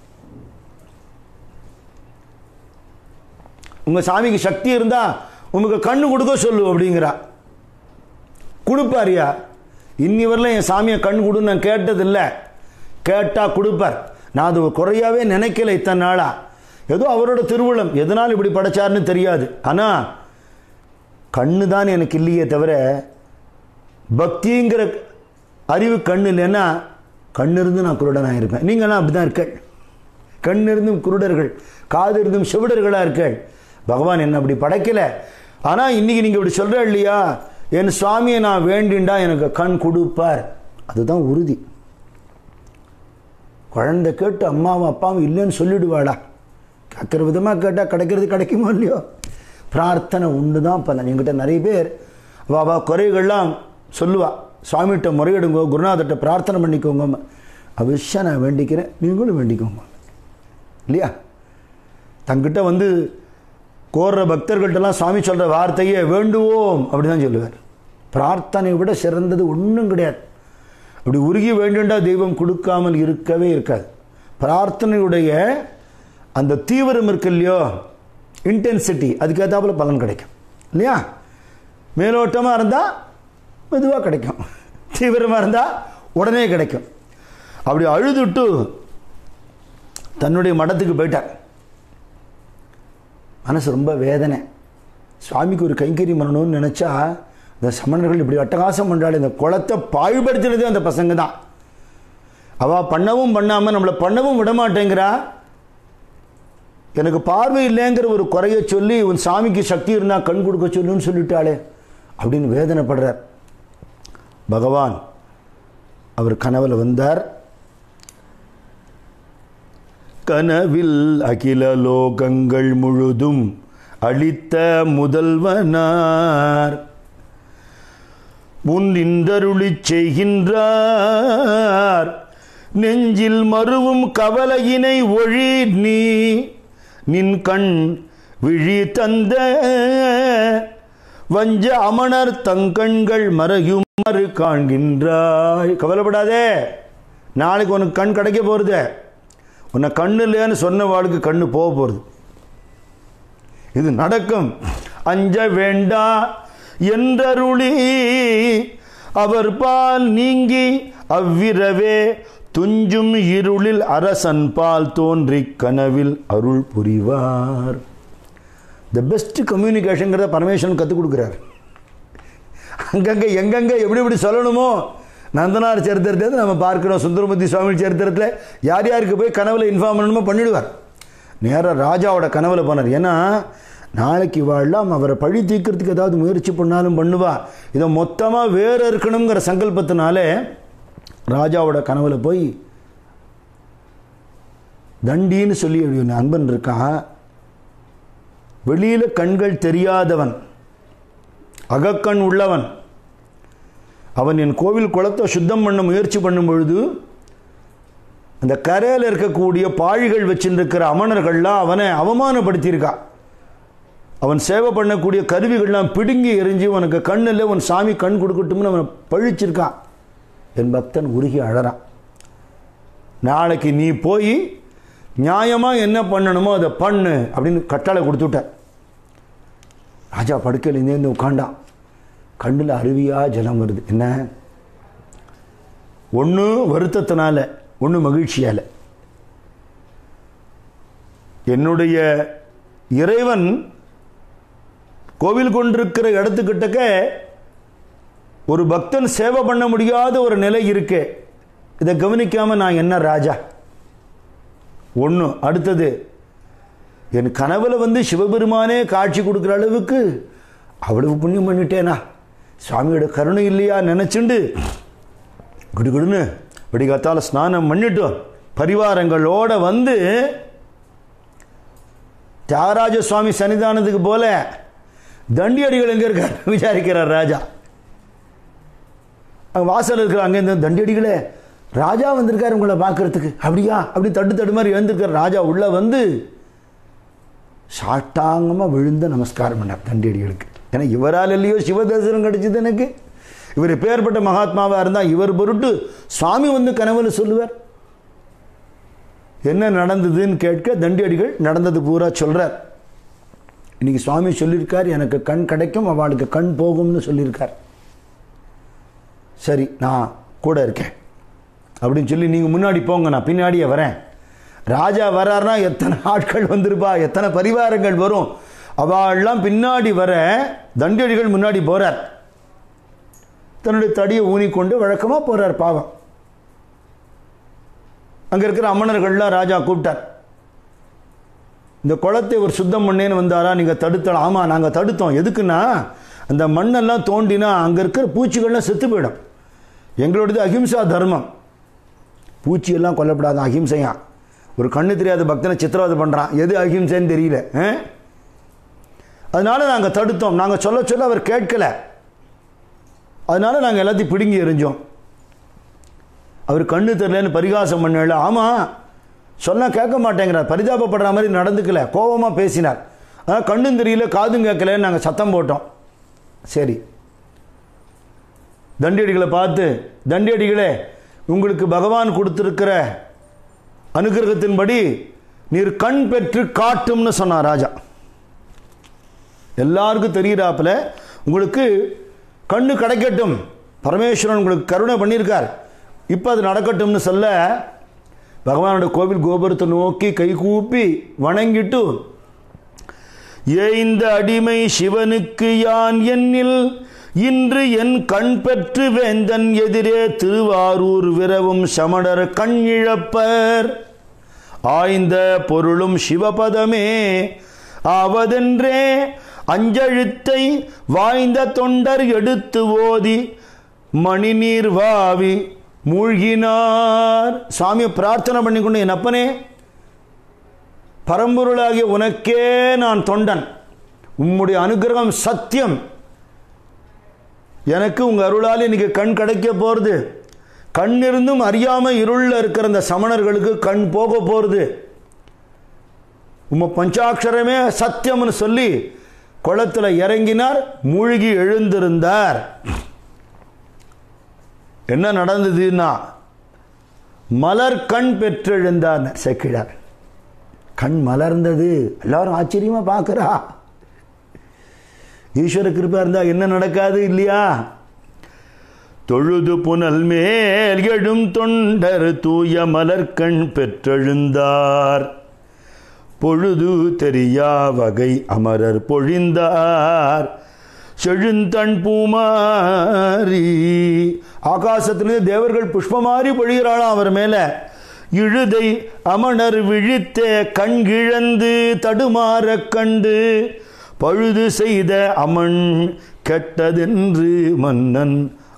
உங்க சாமிக்கு சக்தி இருந்தா உங்களுக்கு கண்ணு கொடுக்க சொல்லு அப்படிங்கிறா கொடுப்பாரியா இன்னி வரல என் சாமியை கண் கொடுன்னு நான் கேட்டதில்லை கேட்டா கொடுப்பார் நான் அது குறையாவே நினைக்கல இத்தனை நாளா ஏதோ அவரோட திருவிழம் எதனால் இப்படி படைச்சார்னு தெரியாது ஆனா கண்ணு தான் எனக்கு இல்லையே தவிர பக்திங்கிற அறிவு கண்ணு இல்லைன்னா கண்ணு இருந்து நான் குருடனாக இருப்பேன் நீங்களாம் அப்படி தான் இருக்க கண் இருந்தும் குருடர்கள் காது இருந்தும் செவிடர்களாக இருக்கள் பகவான் என்ன அப்படி படைக்கல ஆனால் இன்னைக்கு நீங்கள் இப்படி சொல்கிற இல்லையா என் சுவாமியை நான் வேண்டிண்டா எனக்கு கண் கொடுப்பார் அதுதான் உறுதி குழந்தை கேட்டு அம்மாவும் அப்பாவும் இல்லைன்னு சொல்லிடுவாளா கேட்குற விதமாக கேட்டால் கிடைக்கிறது கிடைக்குமோ இல்லையோ பிரார்த்தனை உண்டு தான் பலன் என்கிட்ட நிறைய பேர் வா குறைகள்லாம் சொல்லுவா சுவாமிகிட்ட முறையிடுங்கோ குருநாதர்கிட்ட பிரார்த்தனை பண்ணிக்கோங்க அவசியம் நான் வேண்டிக்கிறேன் நீங்களும் வேண்டிக்கோங்க இல்லையா தங்கிட்ட வந்து கோர்ற பக்தர்கள்ட்டெல்லாம் சுவாமி சொல்கிற வார்த்தையை வேண்டுவோம் அப்படி தான் சொல்லுவார் பிரார்த்தனை விட சிறந்தது ஒன்றும் கிடையாது அப்படி உருகி வேண்டுண்டா தெய்வம் கொடுக்காமல் இருக்கவே இருக்காது பிரார்த்தனையுடைய அந்த தீவிரம் இருக்கு இல்லையோ இன்டென்சிட்டி அதுக்கேற்றாப்புல பலன் கிடைக்கும் இல்லையா மேலோட்டமாக இருந்தால் மெதுவாக கிடைக்கும் தீவிரமாக இருந்தால் உடனே கிடைக்கும் அப்படி அழுதுட்டு தன்னுடைய மடத்துக்கு போயிட்டார் மனசு ரொம்ப வேதனை சுவாமிக்கு ஒரு கைங்கரியம் பண்ணணும்னு நினச்சா இந்த சமணர்கள் இப்படி அட்டகாசம் பண்ணுறாள் இந்த குளத்தை பாழ்படுத்தினதே அந்த பசங்க தான் அவள் பண்ணவும் பண்ணாமல் நம்மளை பண்ணவும் விட மாட்டேங்கிறா எனக்கு பார்வை இல்லைங்கிற ஒரு குறைய சொல்லி உன் சாமிக்கு சக்தி இருந்தால் கண் கொடுக்க சொல்லுன்னு சொல்லிட்டாளே அப்படின்னு வேதனைப்படுறார் பகவான் அவர் கனவுல வந்தார் கனவில் அகில லோகங்கள் முழுதும் அளித்த முதல்வனார் முன் நின்றருளிச் செய்கின்றார் நெஞ்சில் மறுவும் கவலையினை ஒழி நீ நின் கண் விழி தந்த வஞ்ச அமணர் தங்கண்கள் மறையுமாறு காண்கின்றாய் கவலைப்படாதே நாளைக்கு உனக்கு கண் கிடைக்க போகிறது உன்னை கண்ணு இல்லைன்னு சொன்ன வாழ்க்கை கண்ணு போக போகிறது இது நடக்கும் அஞ்ச வேண்டா என்றருளி அவர் பால் நீங்கி அவ்விரவே துஞ்சும் இருளில் அரசன் பால் தோன்றி கனவில் அருள் புரிவார் த பெஸ்ட் கம்யூனிகேஷனுங்கிறத பரமேஸ்வரன் கற்றுக் கொடுக்குறார் அங்கங்கே எங்கெங்கே எப்படி எப்படி சொல்லணுமோ நந்தனார் சரித்திரத்தை நம்ம பார்க்கிறோம் சுந்தரமூர்த்தி சுவாமி சரித்திரத்தில் யார் யாருக்கு போய் கனவுல இன்ஃபார்ம் பண்ணணுமோ பண்ணிடுவார் நேராக ராஜாவோட கனவுல போனார் ஏன்னா நாளைக்கு வாழலாம் அவரை பழி தீர்க்கறதுக்கு ஏதாவது முயற்சி பண்ணாலும் பண்ணுவா இதை மொத்தமாக வேற இருக்கணுங்கிற சங்கல்பத்தினாலே ராஜாவோட கனவுல போய் தண்டின்னு சொல்லி ஒரு அன்பன் இருக்கான் வெளியில் கண்கள் தெரியாதவன் அகக்கண் உள்ளவன் அவன் என் கோவில் குளத்தை சுத்தம் பண்ண முயற்சி பண்ணும் பொழுது அந்த கரையில் இருக்கக்கூடிய பாழிகள் வச்சுருக்கிற அமணர்கள்லாம் அவனை அவமானப்படுத்தியிருக்கா அவன் சேவை பண்ணக்கூடிய கருவிகள்லாம் பிடுங்கி எரிஞ்சு உனக்கு கண்ணில் உன் சாமி கண் கொடுக்கட்டும்னு அவனை பழிச்சிருக்கான் என் பக்தன் உருகி அழறான் நாளைக்கு நீ போய் நியாயமாக என்ன பண்ணணுமோ அதை பண்ணு அப்படின்னு கட்டளை கொடுத்துட்ட ராஜா படுக்கையில் இருந்து உட்காண்டான் கண்ணில் அருவியாக ஜலம் வருது என்ன ஒன்று வருத்தத்தினால ஒன்று மகிழ்ச்சியால் என்னுடைய இறைவன் கோவில் கொண்டிருக்கிற இடத்துக்கிட்டக்க ஒரு பக்தன் சேவை பண்ண முடியாத ஒரு நிலை இருக்கே இதை கவனிக்காமல் நான் என்ன ராஜா ஒன்று அடுத்தது என் கனவுல வந்து சிவபெருமானே காட்சி கொடுக்குற அளவுக்கு அவ்வளவு புண்ணியம் பண்ணிட்டேனா சுவாமியோட கருணை இல்லையா நினச்சிண்டு குடுகுடுன்னு விடிகாத்தால் ஸ்நானம் பண்ணிட்டோம் பரிவாரங்களோட வந்து தியாகராஜ சுவாமி சன்னிதானத்துக்கு போல தண்டி அடிகள் எங்கே இருக்கார் விசாரிக்கிறார் ராஜா அங்கே வாசல் இருக்கிற அங்கேருந்து தண்டி அடிகளே ராஜா வந்திருக்காரு உங்களை பார்க்கறதுக்கு அப்படியா அப்படி தட்டு தடு மாதிரி எழுந்திருக்கார் ராஜா உள்ளே வந்து சாட்டாங்கமாக விழுந்த நமஸ்காரம் பண்ணார் தண்டியடிகளுக்கு ஏன்னா இவரால் இல்லையோ சிவ தரிசனம் கிடைச்சது எனக்கு இவர் பேர்பட்ட மகாத்மாவாக இருந்தால் இவர் பொருட்டு சுவாமி வந்து கனவுல சொல்லுவார் என்ன நடந்ததுன்னு கேட்க தண்டியடிகள் நடந்தது பூரா சொல்கிறார் இன்னைக்கு சுவாமி சொல்லியிருக்கார் எனக்கு கண் கிடைக்கும் அவளுக்கு கண் போகும்னு சொல்லியிருக்கார் சரி நான் கூட இருக்கேன் அப்படின்னு சொல்லி நீங்கள் முன்னாடி போங்க நான் பின்னாடியே வரேன் ராஜா வராருனா எத்தனை ஆட்கள் வந்திருப்பா எத்தனை பரிவாரங்கள் வரும் அவள்லாம் பின்னாடி வர தண்டியடிகள் முன்னாடி போகிறார் தன்னுடைய தடியை ஊனிக்கொண்டு வழக்கமாக போகிறார் பாவம் அங்கே இருக்கிற அம்மணர்கள்லாம் ராஜா கூப்பிட்டார் இந்த குளத்தை ஒரு சுத்தம் பண்ணேன்னு வந்தாரா நீங்கள் தடுத்தலாம் ஆமாம் நாங்கள் தடுத்தோம் எதுக்குன்னா அந்த மண்ணெல்லாம் தோண்டினா அங்கே இருக்கிற பூச்சிகள்லாம் செத்து போயிடும் எங்களோடது அஹிம்சா தர்மம் பூச்சியெல்லாம் கொல்லப்படாத அஹிம்சையா ஒரு கண்ணு தெரியாத பக்தனை சித்திரவதை பண்ணுறான் எது அஹிம்சைன்னு தெரியல ஆ? அதனால நாங்கள் தடுத்தோம் நாங்கள் சொல்ல சொல்ல அவர் கேட்கல அதனால நாங்கள் எல்லாத்தையும் பிடுங்கி எறிஞ்சோம் அவர் கண்ணு தெரியலன்னு பரிகாசம் பண்ணல ஆமாம் சொன்னால் கேட்க மாட்டேங்கிறார் பரிதாபப்படுற மாதிரி நடந்துக்கல கோபமாக பேசினார் அதான் கண்ணும் தெரியல காதும் கேட்கலன்னு நாங்கள் சத்தம் போட்டோம் சரி தண்டியடிகளை பார்த்து தண்டியடிகளே உங்களுக்கு பகவான் கொடுத்திருக்கிற அனுகிரகத்தின்படி நீர் கண் பெற்று காட்டும்னு சொன்னார் ராஜா எல்லாருக்கும் தெரிகிறாப்புல உங்களுக்கு கண்ணு கிடைக்கட்டும் பரமேஸ்வரன் உங்களுக்கு கருணை பண்ணியிருக்கார் இப்போ அது நடக்கட்டும்னு சொல்ல பகவானோட கோவில் கோபுரத்தை நோக்கி கைகூப்பி வணங்கிட்டு ஏய்ந்த அடிமை சிவனுக்கு யான் என்னில் இன்று என் கண் பெற்று வேந்தன் எதிரே திருவாரூர் விரவும் சமணர் கண் இழப்பர் ஆய்ந்த பொருளும் சிவபதமே ஆவதென்றே அஞ்செழுத்தை வாய்ந்த தொண்டர் எடுத்து ஓதி மணிநீர் வாவி மூழ்கினார் சாமியை பிரார்த்தனை பண்ணிக்கொண்டு என் அப்பனே பரம்பொருளாகிய உனக்கே நான் தொண்டன் உம்முடைய அனுகிரகம் சத்தியம் எனக்கு உங்க அருளால் இன்னைக்கு கண் கிடைக்க போறது கண் இருந்தும் அறியாம இருள்ல இருக்கிற அந்த சமணர்களுக்கு கண் போக போறது உம்ம பஞ்சாட்சரமே சத்தியம்னு சொல்லி குளத்துல இறங்கினார் மூழ்கி எழுந்திருந்தார் என்ன நடந்ததுன்னா மலர் கண் பெற்றெழுந்தார் செக்கிழார் கண் மலர்ந்தது எல்லாரும் ஆச்சரியமா பார்க்கறா ஈஸ்வர கிருப்பா இருந்தா என்ன நடக்காது இல்லையா தொழுது புனல் மேல் எழும் தொண்டர் தூய மலர்கண் பெற்றெழுந்தார் பொழுது தெரியா வகை அமரர் பொழிந்தார் செழுந்தண் பூமாரி ஆகாசத்திலிருந்து தேவர்கள் புஷ்பமாரி பொழிகிறாளாம் அவர் மேல இழுதை அமணர் விழித்தே கண்கிழந்து தடுமாறக் கண்டு பழுது செய்த அமன் கெட்டதென்று மன்னன்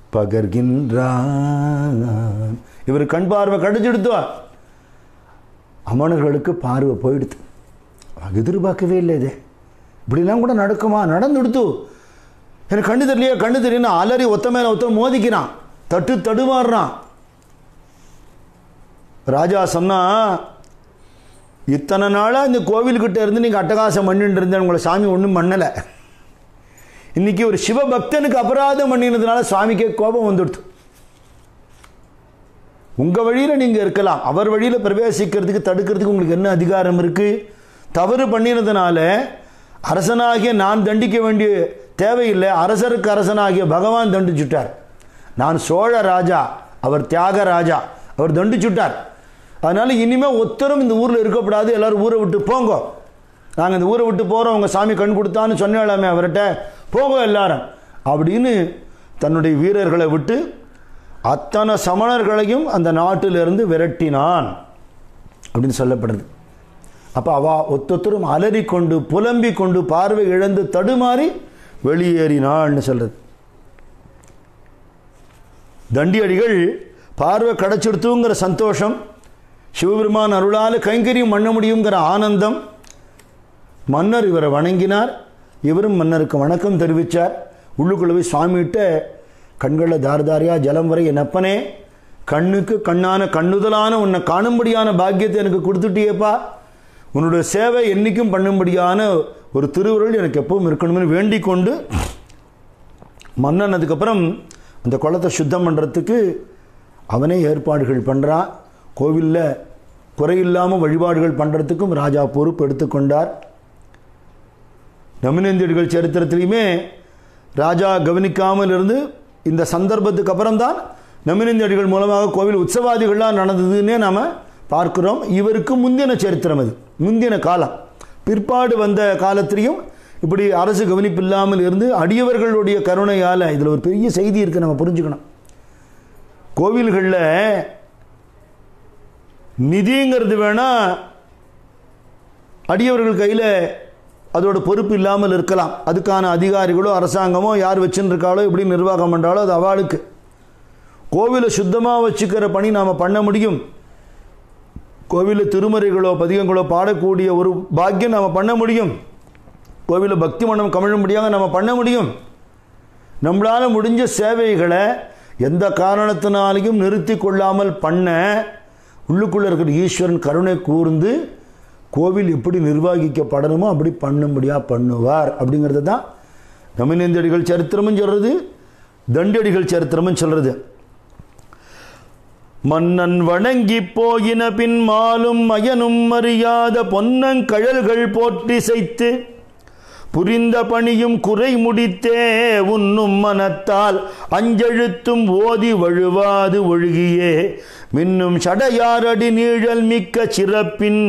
பகர்கின்றான் இவர் கண் பார்வை கடிச்செடுத்துவா அமணர்களுக்கு பார்வை போயிடுது அவங்க எதிர்பார்க்கவே இல்லை இது இப்படிலாம் கூட நடக்குமா நடந்துடுத்து எனக்கு கண்ணு தெரியலையே கண்ணு தெரியல அலறி ஒத்த மேல ஒத்த மோதிக்கிறான் தட்டு தடுமாறுறான் ராஜா சொன்னா இத்தனை நாளாக இந்த கோவில்கிட்ட இருந்து நீங்கள் அட்டகாசம் பண்ணிட்டு இருந்தேன் உங்களை சாமி ஒன்றும் பண்ணலை இன்னைக்கு ஒரு சிவபக்தனுக்கு அபராதம் பண்ணினதுனால சுவாமிக்கே கோபம் வந்துடுது உங்கள் வழியில் நீங்கள் இருக்கலாம் அவர் வழியில் பிரவேசிக்கிறதுக்கு தடுக்கிறதுக்கு உங்களுக்கு என்ன அதிகாரம் இருக்குது தவறு பண்ணினதுனால அரசனாகிய நான் தண்டிக்க வேண்டிய தேவையில்லை அரசருக்கு அரசனாகிய பகவான் தண்டிச்சுட்டார் நான் சோழ ராஜா அவர் தியாக ராஜா அவர் தண்டிச்சுட்டார் அதனால இனிமேல் ஒத்தரும் இந்த ஊரில் இருக்கக்கூடாது எல்லாரும் ஊரை விட்டு போங்க நாங்கள் இந்த ஊரை விட்டு போகிறோம் உங்கள் சாமி கண் கொடுத்தான்னு சொன்னாலாமே அவர்கிட்ட போங்க எல்லாரும் அப்படின்னு தன்னுடைய வீரர்களை விட்டு அத்தனை சமணர்களையும் அந்த நாட்டிலிருந்து விரட்டினான் அப்படின்னு சொல்லப்படுது அப்போ அவ ஒத்தொத்தரும் அலறிக்கொண்டு புலம்பிக் கொண்டு பார்வை இழந்து தடுமாறி வெளியேறினாள்னு சொல்றது தண்டியடிகள் பார்வை கிடைச்சிடுத்துங்கிற சந்தோஷம் சிவபெருமான் அருளால் கைங்கரியம் பண்ண முடியுங்கிற ஆனந்தம் மன்னர் இவரை வணங்கினார் இவரும் மன்னருக்கு வணக்கம் தெரிவித்தார் உள்ளுக்குள்ள போய் சுவாமிகிட்ட கண்களில் தாரதாரியா ஜலம் வரை என் அப்பனே கண்ணுக்கு கண்ணான கண்ணுதலான உன்னை காணும்படியான பாக்கியத்தை எனக்கு கொடுத்துட்டியேப்பா உன்னுடைய சேவை என்னைக்கும் பண்ணும்படியான ஒரு திருவுருள் எனக்கு எப்பவும் இருக்கணும்னு வேண்டிக் கொண்டு மன்னன் அதுக்கப்புறம் அந்த குளத்தை சுத்தம் பண்ணுறதுக்கு அவனே ஏற்பாடுகள் பண்ணுறான் கோவிலில் குறையில்லாமல் வழிபாடுகள் பண்ணுறதுக்கும் ராஜா பொறுப்பு எடுத்துக்கொண்டார் நமினேந்தியர்கள் சரித்திரத்திலையுமே ராஜா கவனிக்காமல் இருந்து இந்த சந்தர்ப்பத்துக்கு அப்புறம்தான் நமினேந்தியடிகள் மூலமாக கோவில் உற்சவாதிகள்லாம் நடந்ததுன்னே நாம் பார்க்கிறோம் இவருக்கு முந்தின சரித்திரம் அது முந்தின காலம் பிற்பாடு வந்த காலத்திலையும் இப்படி அரசு கவனிப்பு இல்லாமல் இருந்து அடியவர்களுடைய கருணையால் இதில் ஒரு பெரிய செய்தி இருக்குது நம்ம புரிஞ்சுக்கணும் கோவில்களில் நிதிங்கிறது வேணா அடியவர்கள் கையில் அதோட பொறுப்பு இல்லாமல் இருக்கலாம் அதுக்கான அதிகாரிகளோ அரசாங்கமோ யார் வச்சுன்னு இருக்காளோ எப்படி நிர்வாகம் பண்ணுறாலோ அது அவளுக்கு கோவிலை சுத்தமாக வச்சுக்கிற பணி நாம் பண்ண முடியும் கோவிலில் திருமறைகளோ பதிகங்களோ பாடக்கூடிய ஒரு பாக்கியம் நாம் பண்ண முடியும் கோவிலில் பக்தி மனம் கமிழும்படியாக நம்ம பண்ண முடியும் நம்மளால் முடிஞ்ச சேவைகளை எந்த காரணத்தினாலையும் நிறுத்தி கொள்ளாமல் பண்ண உள்ளுக்குள்ளே இருக்கிற ஈஸ்வரன் கருணை கூர்ந்து கோவில் எப்படி நிர்வகிக்கப்படணுமோ அப்படி பண்ணும்படியாக பண்ணுவார் அப்படிங்கிறது தான் நமினேந்தடிகள் சரித்திரமும் சொல்கிறது தண்டடிகள் சரித்திரமும் சொல்கிறது மன்னன் வணங்கி போயின பின் மாலும் மயனும் அறியாத பொன்னங்கழல்கள் போற்றி செய்து புரிந்த பணியும் குறை முடித்தே உன்னும் மனத்தால் அஞ்செழுத்தும் ஓதி வழுவாது ஒழுகியே மின்னும் சடையாரடி நீழல் மிக்க சிறப்பின்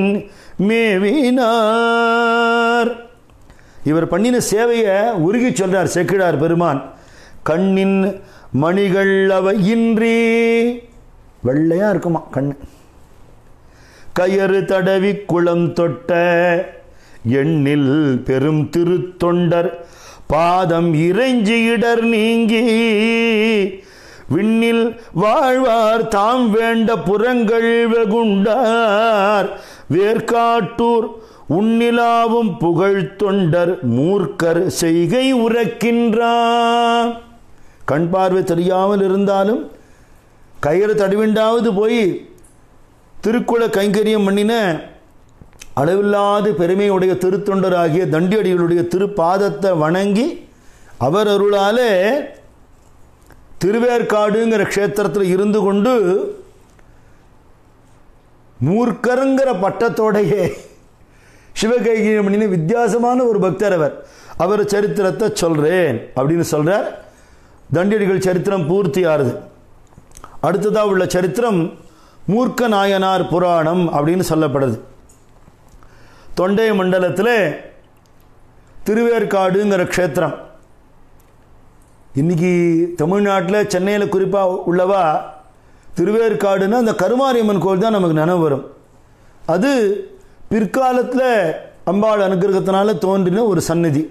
மேவினார் இவர் பண்ணின சேவையை உருகி சொல்றார் செக்கிடார் பெருமான் கண்ணின் மணிகள் அவை இன்றி வெள்ளையா இருக்குமா கண்ணு கயறு தடவி குளம் தொட்ட எண்ணில் பெரும் திருத்தொண்டர் பாதம் இறைஞ்சி இடர் நீங்கி விண்ணில் வாழ்வார் தாம் வேண்ட புறங்கள் வெகுண்டார் வேர்க்காட்டூர் உன்னிலாவும் புகழ் தொண்டர் மூர்க்கர் செய்கை உரைக்கின்றான் கண் பார்வை தெரியாமல் இருந்தாலும் கயிறு தடவிண்டாவது போய் திருக்குள கைங்கரியம் பண்ணின அளவில்லாத பெருமையுடைய திருத்தொண்டராகிய தண்டியடிகளுடைய திருப்பாதத்தை வணங்கி அவர் அருளாலே திருவேற்காடுங்கிற க்ஷேத்திரத்தில் இருந்து கொண்டு மூர்க்கருங்கிற பட்டத்தோடையே சிவகைகியம் பண்ணின வித்தியாசமான ஒரு பக்தர் அவர் அவர் சரித்திரத்தை சொல்கிறேன் அப்படின்னு சொல்கிறார் தண்டியடிகள் சரித்திரம் பூர்த்தி ஆறுது அடுத்ததாக உள்ள சரித்திரம் மூர்க்க நாயனார் புராணம் அப்படின்னு சொல்லப்படுது தொண்டை மண்டலத்தில் திருவேற்காடுங்கிற க்ஷேத்திரம் இன்னைக்கு தமிழ்நாட்டில் சென்னையில் குறிப்பாக உள்ளவா திருவேற்காடுன்னா அந்த கருமாரியம்மன் கோவில் தான் நமக்கு நினைவு வரும் அது பிற்காலத்தில் அம்பாள் அனுகிரகத்தினால தோன்றின ஒரு சந்நிதி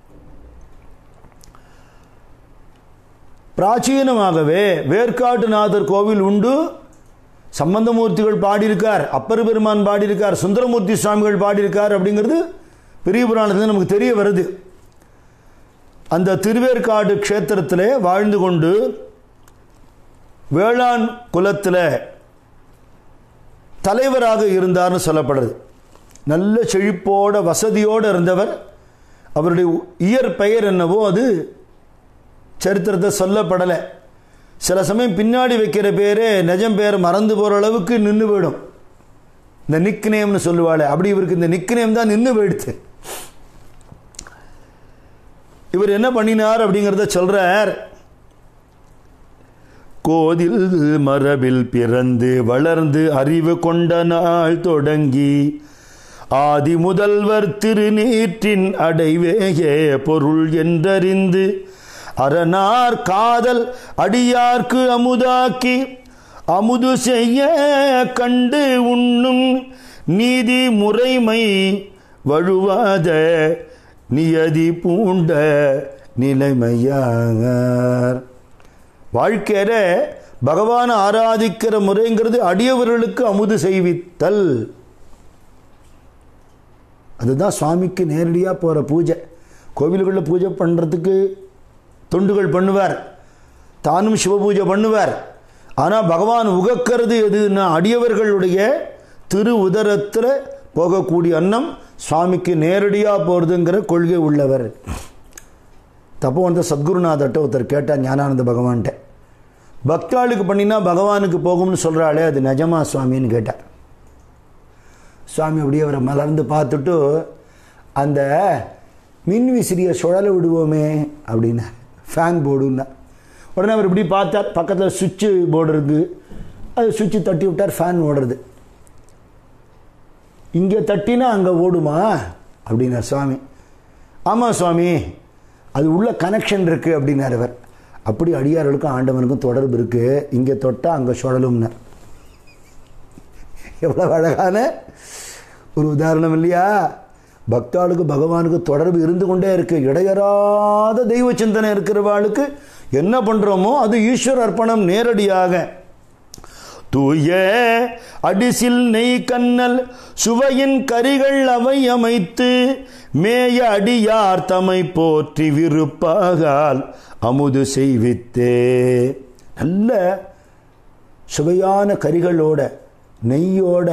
பிராச்சீனமாகவே வேர்க்காட்டுநாதர் கோவில் உண்டு சம்பந்தமூர்த்திகள் பாடியிருக்கார் அப்பர் பெருமான் பாடியிருக்கார் சுந்தரமூர்த்தி சுவாமிகள் பாடியிருக்கார் அப்படிங்கிறது பெரிய புராணத்தில் நமக்கு தெரிய வருது அந்த திருவேற்காடு க்ஷேத்திரத்தில் வாழ்ந்து கொண்டு வேளாண் குலத்தில் தலைவராக இருந்தார்னு சொல்லப்படுறது நல்ல செழிப்போட வசதியோடு இருந்தவர் அவருடைய இயற்பெயர் என்னவோ அது சரித்திரத்தை சொல்லப்படலை சில சமயம் பின்னாடி வைக்கிற பேரே நிஜம் பேர் மறந்து போகிற அளவுக்கு நின்று போயிடும் இந்த நிக் நேம்னு சொல்லுவாள் அப்படி இவருக்கு இந்த நிக் நேம் தான் நின்று போயிடுச்சு இவர் என்ன பண்ணினார் அப்படிங்கிறத சொல்றார் கோதில் மரபில் பிறந்து வளர்ந்து அறிவு கொண்ட நாள் தொடங்கி ஆதி முதல்வர் திருநீற்றின் அடைவேயே பொருள் என்றறிந்து அரணார் காதல் அடியார்க்கு அமுதாக்கி அமுது செய்ய கண்டு உண்ணும் நீதி முறைமை வழுவாத நியதி பூண்ட நிலைமையார் வாழ்க்கையில பகவானை ஆராதிக்கிற முறைங்கிறது அடியவர்களுக்கு அமுது செய்வித்தல் அதுதான் சுவாமிக்கு நேரடியாக போகிற பூஜை கோவில்களில் பூஜை பண்ணுறதுக்கு தொண்டுகள் பண்ணுவார் தானும் சிவ பூஜை பண்ணுவார் ஆனால் பகவான் உகக்கிறது எதுன்னா அடியவர்களுடைய திரு உதரத்தில் போகக்கூடிய அன்னம் சுவாமிக்கு நேரடியாக போகிறதுங்கிற கொள்கை உள்ளவர் தப்போ வந்து சத்குருநாதர்கிட்ட ஒருத்தர் கேட்டார் ஞானானந்த பகவான்கிட்ட பக்தாளுக்கு பண்ணினா பகவானுக்கு போகும்னு சொல்கிறாளே அது நிஜமா சுவாமின்னு கேட்டார் சுவாமி அப்படியே அவரை மலர்ந்து பார்த்துட்டு அந்த மின் விசிறியை சுழல விடுவோமே அப்படின்னா ஃபேன் போர்டுன்னா உடனே அவர் இப்படி பார்த்தார் பக்கத்தில் சுவிட்சு போர்டு இருக்குது அது சுவிட்சு தட்டி விட்டார் ஃபேன் ஓடுறது இங்கே தட்டினா அங்கே ஓடுமா அப்படின்னார் சுவாமி ஆமாம் சுவாமி அது உள்ள கனெக்ஷன் இருக்குது அப்படின்னார் அவர் அப்படி அடியார்களுக்கும் ஆண்டவனுக்கும் தொடர்பு இருக்குது இங்கே தொட்டால் அங்கே சுழலும்னார் எவ்வளோ அழகான ஒரு உதாரணம் இல்லையா பக்தாளுக்கு பகவானுக்கு தொடர்பு இருந்து கொண்டே இருக்கு இடையறாத தெய்வ சிந்தனை இருக்கிறவாளுக்கு என்ன பண்ணுறோமோ அது ஈஸ்வர அர்ப்பணம் நேரடியாக தூய அடிசில் நெய் கண்ணல் சுவையின் கரிகள் அவை அமைத்து மேய அடியார் தமை போற்றி விருப்பாகால் அமுது செய்வித்தே நல்ல சுவையான கறிகளோட நெய்யோட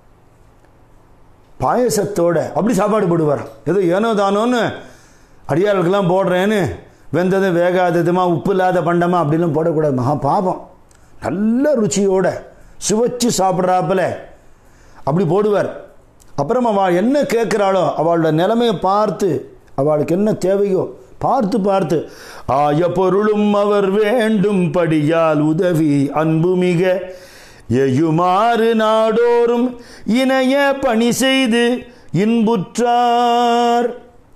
பாயசத்தோட அப்படி சாப்பாடு போடுவாராம் ஏதோ ஏனோ தானோன்னு அடியார்களுக்கெல்லாம் போடுறேன்னு வெந்தது வேகாததுமா உப்பு இல்லாத பண்டமா அப்படிலாம் போடக்கூடாது மகா பாபம் நல்ல ருச்சியோட சுவைச்சு சாப்பிட்றாப்புல அப்படி போடுவார் அப்புறம் அவள் என்ன கேட்குறாளோ அவளோட நிலைமையை பார்த்து அவளுக்கு என்ன தேவையோ பார்த்து பார்த்து ஆய பொருளும் அவர் வேண்டும் படியால் உதவி அன்பு மிக எயுமாறு நாடோறும் இணைய பணி செய்து இன்புற்றார்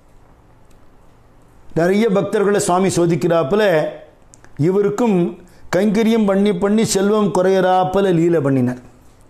நிறைய பக்தர்களை சுவாமி சோதிக்கிறாப்புல இவருக்கும் கைங்கரியம் பண்ணி பண்ணி செல்வம் குறையறாப்புல லீலை பண்ணினார்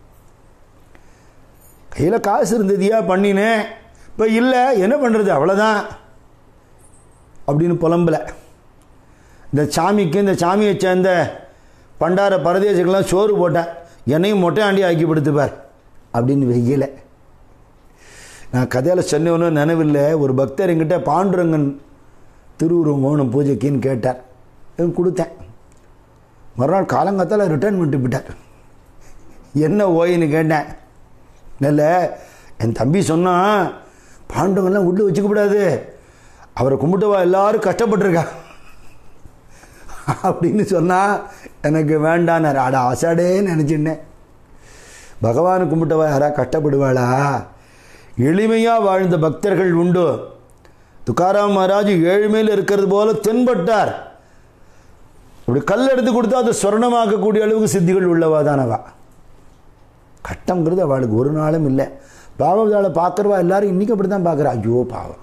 கையில் காசு இருந்ததியா பண்ணினேன் இப்போ இல்லை என்ன பண்ணுறது அவ்வளோதான் அப்படின்னு புலம்பல இந்த சாமிக்கு இந்த சாமியை சேர்ந்த பண்டார பரதேசிக்கெல்லாம் சோறு போட்டேன் என்னையும் மொட்டையாண்டி ஆக்கி படுத்துப்பார் அப்படின்னு வெய்யல நான் கதையில் சொன்னவனு நினைவில்லை ஒரு பக்தர் என்கிட்ட பாண்டுரங்கன் திருவுருவம் வேணும் பூஜைக்குன்னு கேட்டார் இவன் கொடுத்தேன் மறுநாள் காலங்காத்தால் ரிட்டர்ன் பண்ணிட்டு போயிட்டார் என்ன ஓயின்னு கேட்டேன் நல்ல என் தம்பி சொன்னான் பாண்டவங்கெல்லாம் உள்ள வச்சுக்கப்படாது அவரை கும்பிட்டவா எல்லாரும் கஷ்டப்பட்டிருக்கா அப்படின்னு சொன்னால் எனக்கு வேண்டானார் அட அசாடே நினச்சின்னேன் பகவானை கும்பிட்டவா யாரா கஷ்டப்படுவாளா எளிமையாக வாழ்ந்த பக்தர்கள் உண்டு துக்காராம் மகாராஜ் ஏழ்மையில் இருக்கிறது போல தென்பட்டார் அப்படி கல் எடுத்து கொடுத்தா அது சொர்ணமாக்கக்கூடிய அளவுக்கு சித்திகள் உள்ளவா தானவா கட்டங்கிறது அவளுக்கு ஒரு நாளும் இல்லை பாகவதாவை பார்க்குறவா எல்லாரும் இன்றைக்கி அப்படி தான் பார்க்குறா ஐயோ பாவம்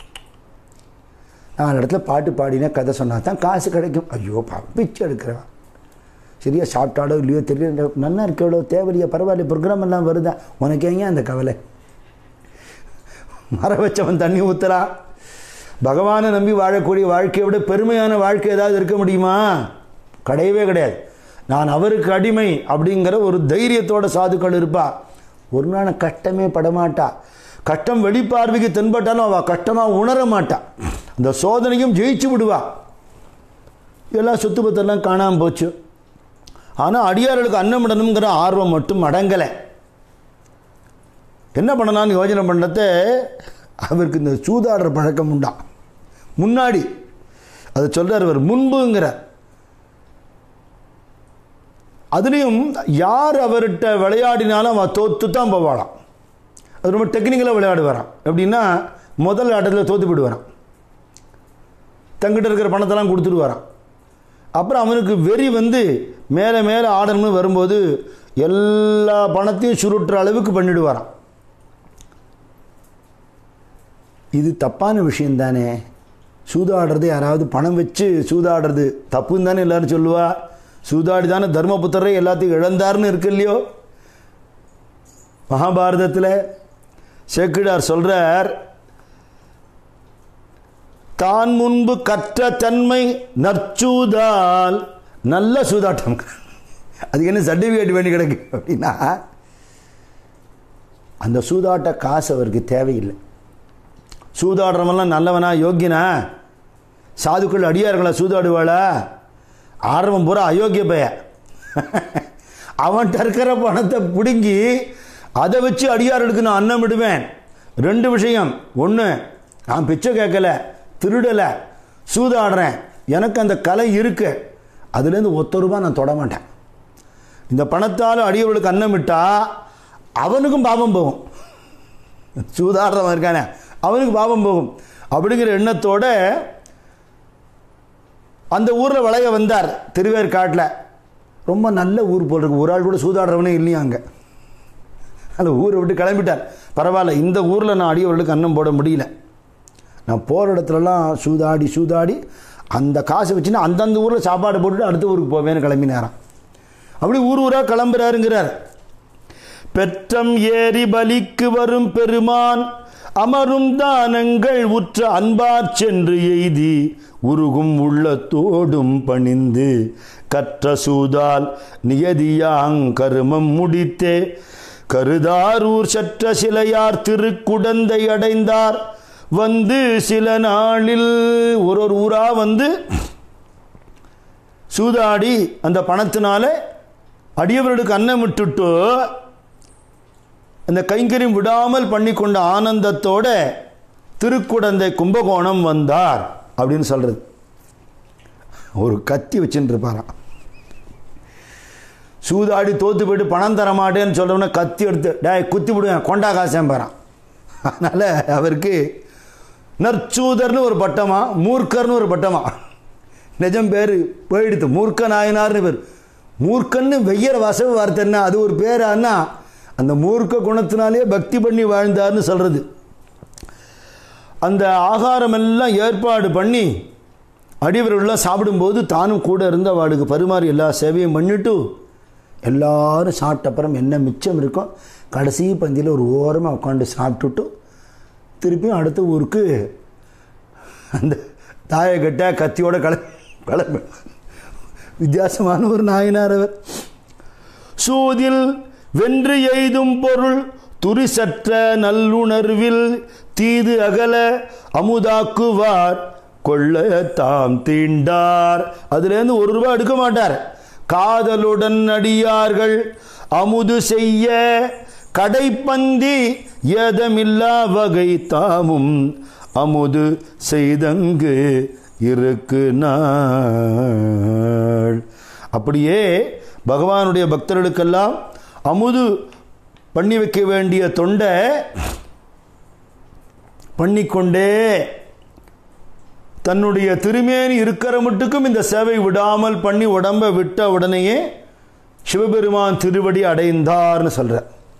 நாலு இடத்துல பாட்டு பாடினா கதை சொன்னா தான் காசு கிடைக்கும் ஐயோ பாவம் பிச்சை எடுக்கிறவா சரியா சாப்பிட்டாலோ இல்லையோ தெரியல நல்லா இருக்கவளோ தேவையில்லையா பரவாயில்ல ப்ரோக்ராம் எல்லாம் வருதா உனக்கு ஏங்க அந்த கவலை மர வச்சவன் தண்ணி ஊத்துறா பகவானை நம்பி வாழக்கூடிய வாழ்க்கையை விட பெருமையான வாழ்க்கை ஏதாவது இருக்க முடியுமா கிடையவே கிடையாது நான் அவருக்கு அடிமை அப்படிங்கிற ஒரு தைரியத்தோட சாதுக்கள் இருப்பா ஒரு நாள் கஷ்டமே படமாட்டா கஷ்டம் வெளிப்பார்வைக்கு தென்பட்டாலும் அவள் கஷ்டமாக உணர மாட்டா அந்த சோதனையும் ஜெயிச்சு விடுவா எல்லாம் சொத்து பத்தெல்லாம் காணாமல் போச்சு ஆனால் அடியார்களுக்கு அன்னமிடணுங்கிற ஆர்வம் மட்டும் அடங்கலை என்ன பண்ணலான்னு யோசனை பண்ணத அவருக்கு இந்த சூதாடுற பழக்கம் உண்டா முன்னாடி அதை சொல்கிறார் அவர் முன்புங்கிறார் அதுலேயும் யார் அவர்கிட்ட விளையாடினாலும் அவன் தோத்து தான் போவாளாம் அது ரொம்ப டெக்னிக்கலாக விளையாடுவாரான் எப்படின்னா முதல் ஆட்டத்தில் தோத்து போயிடுவாரான் தங்கிட்ட இருக்கிற பணத்தெல்லாம் கொடுத்துட்டு வரான் அப்புறம் அவனுக்கு வெறி வந்து மேலே மேலே ஆடணும்னு வரும்போது எல்லா பணத்தையும் சுருட்டுற அளவுக்கு பண்ணிடுவாரான் இது தப்பான விஷயம் தானே சூதாடுறது யாராவது பணம் வச்சு சூதாடுறது தப்புன்னு தானே எல்லாரும் சொல்லுவா சூதாடி தானே தர்மபுத்திரரை எல்லாத்தையும் இழந்தார்னு இருக்கு இல்லையோ மகாபாரதத்தில் சேக்கிடார் சொல்றார் தான் முன்பு கற்ற தன்மை நற்சூதால் நல்ல சூதாட்டம் அதுக்கு என்ன சர்டிஃபிகேட் வேண்டி கிடக்கு அப்படின்னா அந்த சூதாட்ட காசு அவருக்கு தேவையில்லை சூதாடுறவன்லாம் நல்லவனா யோக்கியனா சாதுக்கள் அடியார்களா சூதாடுவாளா ஆர்வம் பூரா அயோக்கிய பைய அவன்கிட்ட இருக்கிற பணத்தை பிடுங்கி அதை வச்சு அடியார்களுக்கு நான் அன்னம் விடுவேன் ரெண்டு விஷயம் ஒன்று நான் பிச்சை கேட்கல திருடலை சூதாடுறேன் எனக்கு அந்த கலை இருக்கு அதுலேருந்து ஒத்த ரூபா நான் தொட மாட்டேன் இந்த பணத்தால் அடியவர்களுக்கு அன்னம் விட்டா அவனுக்கும் பாவம் போகும் சூதாடுறவன் இருக்கானே அவனுக்கு பாவம் போகும் அப்படிங்கிற எண்ணத்தோட அந்த ஊரில் விளைய வந்தார் திருவேற்காட்டில் ரொம்ப நல்ல ஊர் போல் இருக்கு ஒரு ஆள் கூட சூதாடுறவனே இல்லையா அங்கே அந்த ஊரை விட்டு கிளம்பிட்டார் பரவாயில்ல இந்த ஊரில் நான் அடியவர்களுக்கு அன்னம் போட முடியல நான் போகிற இடத்துலலாம் சூதாடி சூதாடி அந்த காசை வச்சுன்னா அந்தந்த ஊரில் சாப்பாடு போட்டுட்டு அடுத்த ஊருக்கு போவேன்னு கிளம்பினாராம் அப்படி ஊர் ஊராக கிளம்புறாருங்கிறார் பெற்றம் ஏறி பலிக்கு வரும் பெருமான் அமரும் தானங்கள் உற்ற அன்பார் சென்று எய்தி உருகும் உள்ளத்தோடும் பணிந்து கற்ற சூதால் நியதியாங் கருமம் முடித்தே கருதாரூர் சற்ற சிலையார் திருக்குடந்தை அடைந்தார் வந்து சில நாளில் ஒரு ஒரு ஊரா வந்து சூதாடி அந்த பணத்தினால அடியவர்களுக்கு அன்னம் விட்டுட்டு அந்த கைங்கரியம் விடாமல் பண்ணி கொண்ட ஆனந்தத்தோட திருக்குடந்தை கும்பகோணம் வந்தார் அப்படின்னு சொல்றது ஒரு கத்தி வச்சுட்டு இருப்பாராம் சூதாடி தோத்து போயிட்டு பணம் தர மாட்டேன்னு சொல்றவன கத்தி எடுத்து டேய் குத்தி விடுவேன் கொண்டா காசேம்பாரான் அதனால அவருக்கு நற்சூதர்னு ஒரு பட்டமா மூர்க்கர்னு ஒரு பட்டமா நிஜம் பேர் போயிடுத்து மூர்க்க நாயனார்னு பேர் மூர்க்கன்னு வெய்யற வசவு வார்த்தை என்ன அது ஒரு பேரான்னா அந்த மூர்க்க குணத்தினாலே பக்தி பண்ணி வாழ்ந்தார்னு சொல்றது அந்த ஆகாரம் எல்லாம் ஏற்பாடு பண்ணி அடியவர்கள்லாம் சாப்பிடும்போது தானும் கூட இருந்த அவளுக்கு பரிமாறி எல்லா சேவையும் பண்ணிட்டு எல்லாரும் சாப்பிட்ட அப்புறம் என்ன மிச்சம் இருக்கும் கடைசி பந்தியில் ஒரு ஓரமாக உட்காந்து சாப்பிட்டுட்டு திருப்பியும் அடுத்த ஊருக்கு அந்த தாயக்கட்ட கத்தியோட கிளம்பி கிளம்பி வித்தியாசமான ஒரு நாயனார் அவர் சூதில் வென்று எய்தும் பொருள் துரிசற்ற நல்லுணர்வில் தீது அகல அமுதாக்குவார் கொள்ள தாம் தீண்டார் அதுலேருந்து ஒரு ரூபாய் எடுக்க மாட்டார் காதலுடன் அடியார்கள் அமுது செய்ய கடைப்பந்தி ஏதமில்லா வகை தாமும் அமுது செய்தங்கு இருக்கு நாள் அப்படியே பகவானுடைய பக்தர்களுக்கெல்லாம் அமுது பண்ணி வைக்க வேண்டிய தொண்டை பண்ணிக்கொண்டே தன்னுடைய திருமேனி இருக்கிற மட்டுக்கும் இந்த சேவை விடாமல் பண்ணி உடம்பை விட்ட உடனேயே சிவபெருமான் திருவடி அடைந்தார்னு சொல்ற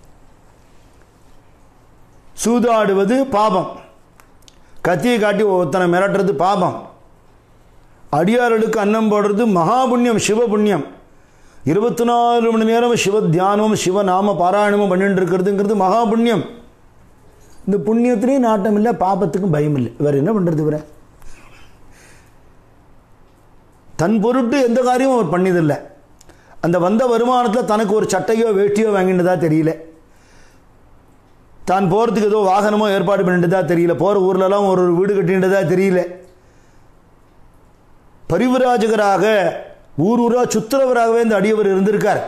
சூதாடுவது பாபம் கத்தியை காட்டி ஒருத்தனை மிரட்டுறது பாபம் அடியார்களுக்கு அன்னம் போடுறது மகாபுண்ணியம் சிவபுண்ணியம் இருபத்தி நாலு மணி நேரம் சிவ தியானமும் சிவநாம பாராயணமும் பண்ணிட்டு இருக்கிறதுங்கிறது மகாபுண்ணியம் இந்த புண்ணியத்திலையும் நாட்டம் இல்லை பாபத்துக்கும் பயம் இல்லை வேற என்ன பண்றது இவரை தன் பொருட்டு எந்த காரியமும் அவர் பண்ணியதில்லை அந்த வந்த வருமானத்தில் தனக்கு ஒரு சட்டையோ வேட்டியோ வாங்கினதா தெரியல தான் போகிறதுக்கு ஏதோ வாகனமோ ஏற்பாடு பண்ணிட்டதா தெரியல போகிற ஊர்லலாம் ஒரு ஒரு வீடு கட்டின்றதா தெரியல பரிவராஜகராக ஊர் ஊரா சுத்துறவராகவே இந்த அடியவர் இருந்திருக்கார்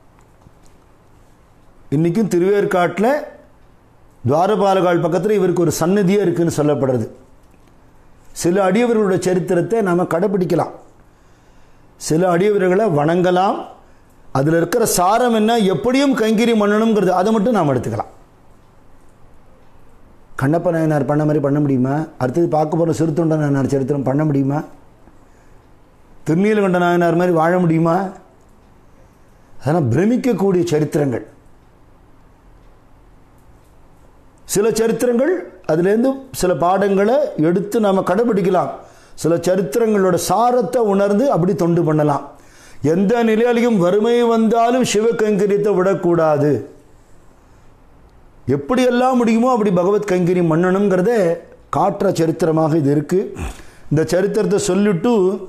இன்னைக்கும் திருவேற்காட்டில் துவாரபாலகால் பக்கத்தில் இவருக்கு ஒரு சன்னதியே இருக்குன்னு சொல்லப்படுறது சில அடியவர்களுடைய சரித்திரத்தை நாம் கடைப்பிடிக்கலாம் சில அடியவர்களை வணங்கலாம் அதில் இருக்கிற சாரம் என்ன எப்படியும் கைங்கரியம் பண்ணணுங்கிறது அதை மட்டும் நாம் எடுத்துக்கலாம் கண்ணப்ப நாயனார் பண்ண மாதிரி பண்ண முடியுமா அடுத்தது பார்க்க போகிற சிறுத்தொண்ட நாயனார் சரித்திரம் பண்ண முடியுமா திருநீலகண்ட நாயனார் மாதிரி வாழ முடியுமா அதெல்லாம் பிரமிக்கக்கூடிய சரித்திரங்கள் சில சரித்திரங்கள் அதுலேருந்து சில பாடங்களை எடுத்து நாம் கடைபிடிக்கலாம் சில சரித்திரங்களோட சாரத்தை உணர்ந்து அப்படி தொண்டு பண்ணலாம் எந்த நிலையிலையும் வறுமை வந்தாலும் சிவகைங்கரியத்தை விடக்கூடாது எப்படியெல்லாம் முடியுமோ அப்படி பகவத் கைங்கரியம் பண்ணணுங்கிறத காட்டுற சரித்திரமாக இது இருக்கு இந்த சரித்திரத்தை சொல்லிட்டு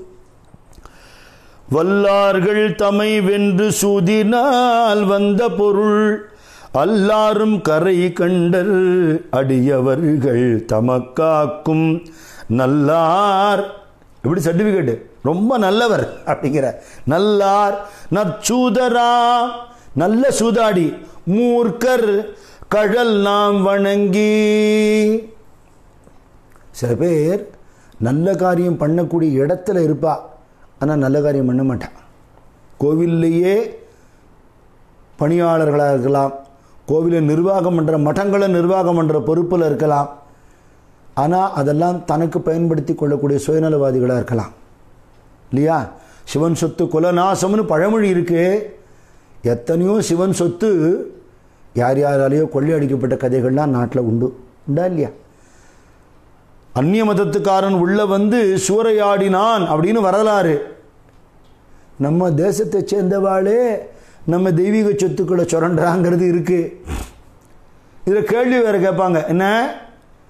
வல்லார்கள் தமை வென்று சூதினால் வந்த பொருள் அல்லாரும் கரை கண்டர் அடியவர்கள் தமக்காக்கும் நல்லார் எப்படி சர்டிஃபிகேட் ரொம்ப நல்லவர் அப்படிங்கிற நல்லார் நற்சூதரா நல்ல சூதாடி மூர்க்கர் கழல் நாம் வணங்கி சில பேர் நல்ல காரியம் பண்ணக்கூடிய இடத்துல இருப்பா ஆனால் நல்ல காரியம் பண்ண மாட்டான் கோவில்லையே பணியாளர்களாக இருக்கலாம் கோவிலை நிர்வாகம் பண்ணுற மഠங்களை நிர்வாகம் பண்ணுற பொறுப்பில் இருக்கலாம் ஆனால் அதெல்லாம் தனக்கு பயன்படுத்தி கொள்ளக்கூடிய சுயநலவாதிகளாக இருக்கலாம் இல்லையா சிவன் சொத்து குலநாசம்னு பழமொழி இருக்கு எத்தனையோ சிவன் சொத்து யார் யாராலேயோ கொள்ளையடிக்கப்பட்ட கதைகள்லாம் நாட்டில் உண்டு உண்டா இல்லையா அந்நிய மதத்துக்காரன் உள்ள வந்து சூறையாடினான் அப்படின்னு வரலாறு நம்ம தேசத்தை சேர்ந்தவாளே நம்ம தெய்வீக சொத்துக்களை சுரண்டாங்கிறது இருக்கு இதில் கேள்வி வேற கேட்பாங்க என்ன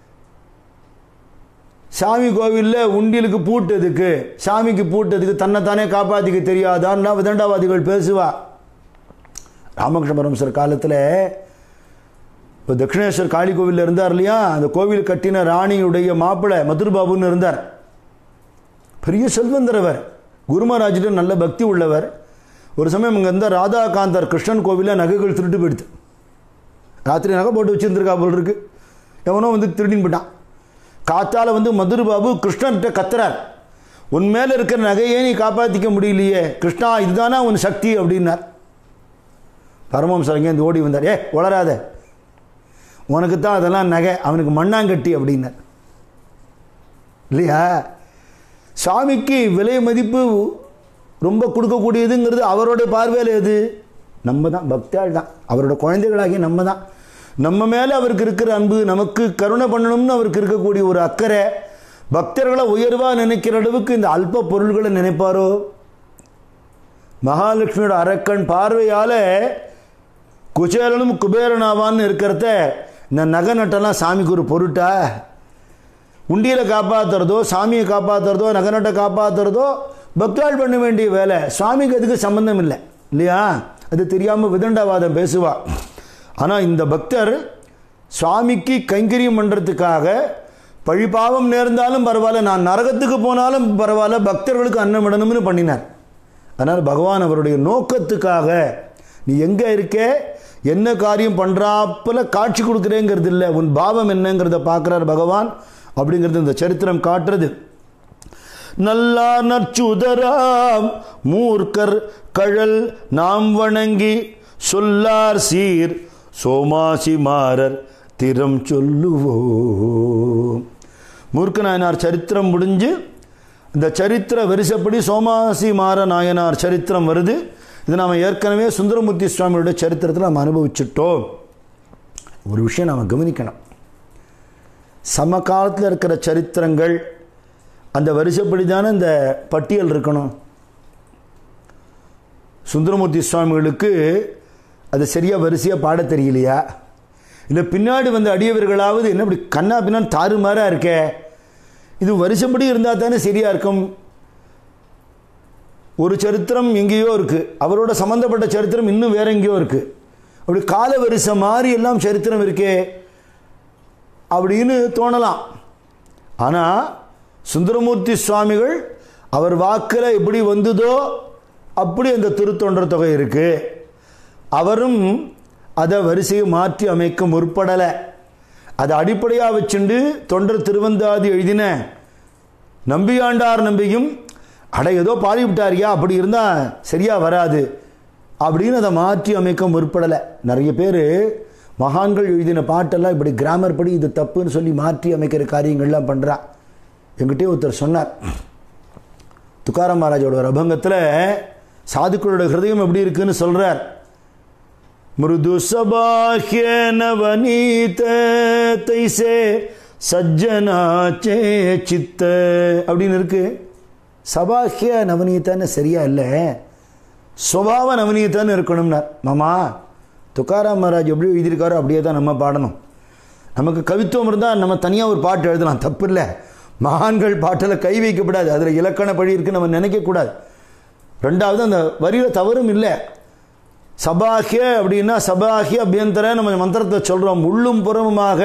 சாமி கோவிலில் உண்டியலுக்கு பூட்டதுக்கு சாமிக்கு பூட்டதுக்கு தன்னைத்தானே காப்பாற்றிக்க தெரியாதான்னா விதண்டாவாதிகள் பேசுவா ராமகிருஷ்ண பரமசர் காலத்தில் இப்போ தட்சிணேஸ்வர் காளி கோவிலில் இருந்தார் இல்லையா அந்த கோவில் கட்டின ராணியுடைய மாப்பிள்ளை மதுர்பாபுன்னு இருந்தார் பெரிய செல்வந்தர் அவர் குருமராஜிட்ட நல்ல பக்தி உள்ளவர் ஒரு சமயம் இங்கே இருந்த ராதாகாந்தர் கிருஷ்ணன் கோவிலில் நகைகள் திருட்டு போயிடுது ராத்திரி நகை போட்டு வச்சுருந்துருக்கா போல் இருக்கு எவனோ வந்து திருடின்னு போயிட்டான் காத்தால வந்து மதுர் பாபு கிருஷ்ணன்கிட்ட கத்துறார் உன் மேலே இருக்கிற நகையே நீ காப்பாற்றிக்க முடியலையே கிருஷ்ணா இதுதானா உன் சக்தி அப்படின்னார் பரமஹம்சர் அங்கேருந்து ஓடி வந்தார் ஏ உளராத உனக்கு தான் அதெல்லாம் நகை அவனுக்கு மண்ணாங்கட்டி அப்படின்னார் இல்லையா சாமிக்கு விலை மதிப்பு ரொம்ப கொடுக்கக்கூடியதுங்கிறது அவருடைய பார்வையில் எது நம்ம தான் பக்தியாள் தான் அவரோட குழந்தைகளாகி நம்ம தான் நம்ம மேலே அவருக்கு இருக்கிற அன்பு நமக்கு கருணை பண்ணணும்னு அவருக்கு இருக்கக்கூடிய ஒரு அக்கறை பக்தர்களை உயர்வாக நினைக்கிற அளவுக்கு இந்த அல்ப பொருள்களை நினைப்பாரோ மகாலட்சுமியோட அரக்கன் பார்வையால் குச்சேலனும் குபேரனாவான்னு இருக்கிறத இந்த நகை நட்டெல்லாம் சாமிக்கு ஒரு பொருட்டா உண்டியலை காப்பாற்றுறதோ சாமியை காப்பாற்றுறதோ நகை நட்டை காப்பாற்றுறதோ பக்தாள் பண்ண வேண்டிய வேலை சுவாமிக்கு அதுக்கு சம்பந்தம் இல்லை இல்லையா அது தெரியாமல் விதண்டாவாதம் பேசுவா ஆனால் இந்த பக்தர் சுவாமிக்கு கைங்கரியம் பண்ணுறதுக்காக பழிபாவம் நேர்ந்தாலும் பரவாயில்ல நான் நரகத்துக்கு போனாலும் பரவாயில்ல பக்தர்களுக்கு அன்னமிடணும்னு பண்ணினார் அதனால் பகவான் அவருடைய நோக்கத்துக்காக நீ எங்கே இருக்க என்ன காரியம் பண்ணுறாப்புல காட்சி கொடுக்குறேங்கிறது இல்லை உன் பாவம் என்னங்கிறத பார்க்குறார் பகவான் அப்படிங்கிறது இந்த சரித்திரம் காட்டுறது நல்லா நற்சுதராம் மூர்க்கர் கழல் நாம் வணங்கி சொல்லார் சீர் சோமாசி மாறர் திறம் சொல்லுவோம் மூர்க்க நாயனார் சரித்திரம் முடிஞ்சு இந்த சரித்திர வரிசைப்படி சோமாசி மாற நாயனார் சரித்திரம் வருது இது நாம் ஏற்கனவே சுந்தரமூர்த்தி சுவாமியோட சரித்திரத்தில் நாம் அனுபவிச்சிட்டோம் ஒரு விஷயம் நாம் கவனிக்கணும் சமகாலத்தில் இருக்கிற சரித்திரங்கள் அந்த வரிசைப்படி தானே இந்த பட்டியல் இருக்கணும் சுந்தரமூர்த்தி சுவாமிகளுக்கு அது சரியாக வரிசையாக பாட தெரியலையா இல்லை பின்னாடி வந்த அடியவர்களாவது என்ன இப்படி கண்ணா பின்னாடி தாறுமாறாக இருக்கே இது வருஷப்படி இருந்தால் தானே சரியாக இருக்கும் ஒரு சரித்திரம் எங்கேயோ இருக்குது அவரோட சம்மந்தப்பட்ட சரித்திரம் இன்னும் வேற எங்கேயோ இருக்குது அப்படி கால வரிசை மாதிரி எல்லாம் சரித்திரம் இருக்கே அப்படின்னு தோணலாம் ஆனால் சுந்தரமூர்த்தி சுவாமிகள் அவர் வாக்கில் எப்படி வந்ததோ அப்படி அந்த திருத்தொண்டர் தொகை இருக்குது அவரும் அதை வரிசையை மாற்றி அமைக்க முற்படலை அதை அடிப்படையாக வச்சுண்டு தொண்டர் திருவந்தாதி எழுதின நம்பியாண்டார் நம்பியும் அட ஏதோ பாடி விட்டாரியா அப்படி இருந்தால் சரியாக வராது அப்படின்னு அதை மாற்றி அமைக்க முற்படலை நிறைய பேர் மகான்கள் எழுதின பாட்டெல்லாம் இப்படி கிராமர் படி இது தப்புன்னு சொல்லி மாற்றி அமைக்கிற காரியங்கள்லாம் பண்ணுறா என்கிட்டயே ஒருத்தர் சொன்னார் துக்காராம் மகாராஜோட ஒரு அபங்கத்தில் சாதுக்களோட ஹிருதயம் எப்படி இருக்குன்னு சொல்கிறார் மிருது சபாஹ்ய நவநீத தைசே சஜ்ஜனாச்சே சித்த அப்படின்னு இருக்கு சபாஹ்ய நவநீதன்னு சரியா இல்லை சுபாவ நவநீதன்னு இருக்கணும்னார் மாமா துக்காராம் மகாராஜ் எப்படி எழுதியிருக்காரோ அப்படியே தான் நம்ம பாடணும் நமக்கு கவித்துவம் இருந்தால் நம்ம தனியாக ஒரு பாட்டு எழுதலாம் தப்பு இல்லை மகான்கள் பாட்டில் கை வைக்கப்படாது அதில் இலக்கண பழி இருக்குன்னு நம்ம நினைக்கக்கூடாது ரெண்டாவது அந்த வரியில் தவறும் இல்லை சபாஹ்ய அப்படின்னா சபாஹ்ய அபியந்தர நம்ம மந்திரத்தை சொல்கிறோம் உள்ளும் புறமுமாக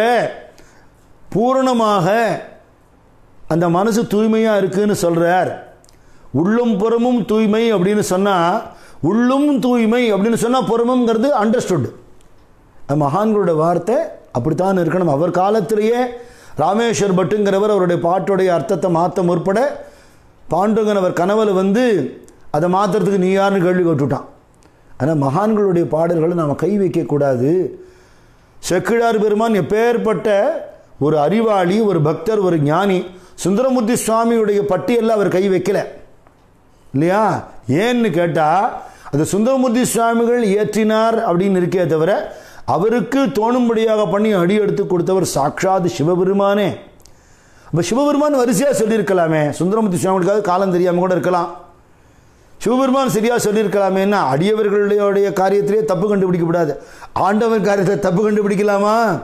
பூரணமாக அந்த மனசு தூய்மையாக இருக்குன்னு சொல்கிறார் உள்ளும் புறமும் தூய்மை அப்படின்னு சொன்னால் உள்ளும் தூய்மை அப்படின்னு சொன்னால் புறமுங்கிறது அண்டர்ஸ்டுட் மகான்களோட வார்த்தை அப்படித்தான் இருக்கணும் அவர் காலத்திலேயே ராமேஸ்வர் பட்டுங்கிறவர் அவருடைய பாட்டுடைய அர்த்தத்தை மாற்ற முற்பட பாண்டுங்கன் அவர் கனவுல வந்து அதை மாற்றுறதுக்கு நீ யாருன்னு கேள்வி கேட்டுவிட்டான் ஆனால் மகான்களுடைய பாடல்களை நாம் கை வைக்கக்கூடாது செக்கிழார் பெருமான் எப்பேற்பட்ட ஒரு அறிவாளி ஒரு பக்தர் ஒரு ஞானி சுந்தரமூர்த்தி சுவாமியுடைய பட்டியலில் அவர் கை வைக்கல இல்லையா ஏன்னு கேட்டால் அது சுந்தரமூர்த்தி சுவாமிகள் இயற்றினார் அப்படின்னு இருக்கே தவிர அவருக்கு தோணும்படியாக பண்ணி அடி எடுத்து கொடுத்தவர் சாட்சாத் சிவபெருமானே அப்போ சிவபெருமான் வரிசையாக சொல்லியிருக்கலாமே சுந்தரமூர்த்தி சுவாமிகளுக்காக காலம் தெரியாமல் கூட இருக்கலாம் சிவபெருமான் சரியாக சொல்லியிருக்கலாமேன்னா அடியவர்களுடைய காரியத்திலே தப்பு கண்டுபிடிக்கப்படாது ஆண்டவர் காரியத்தில் தப்பு கண்டுபிடிக்கலாமா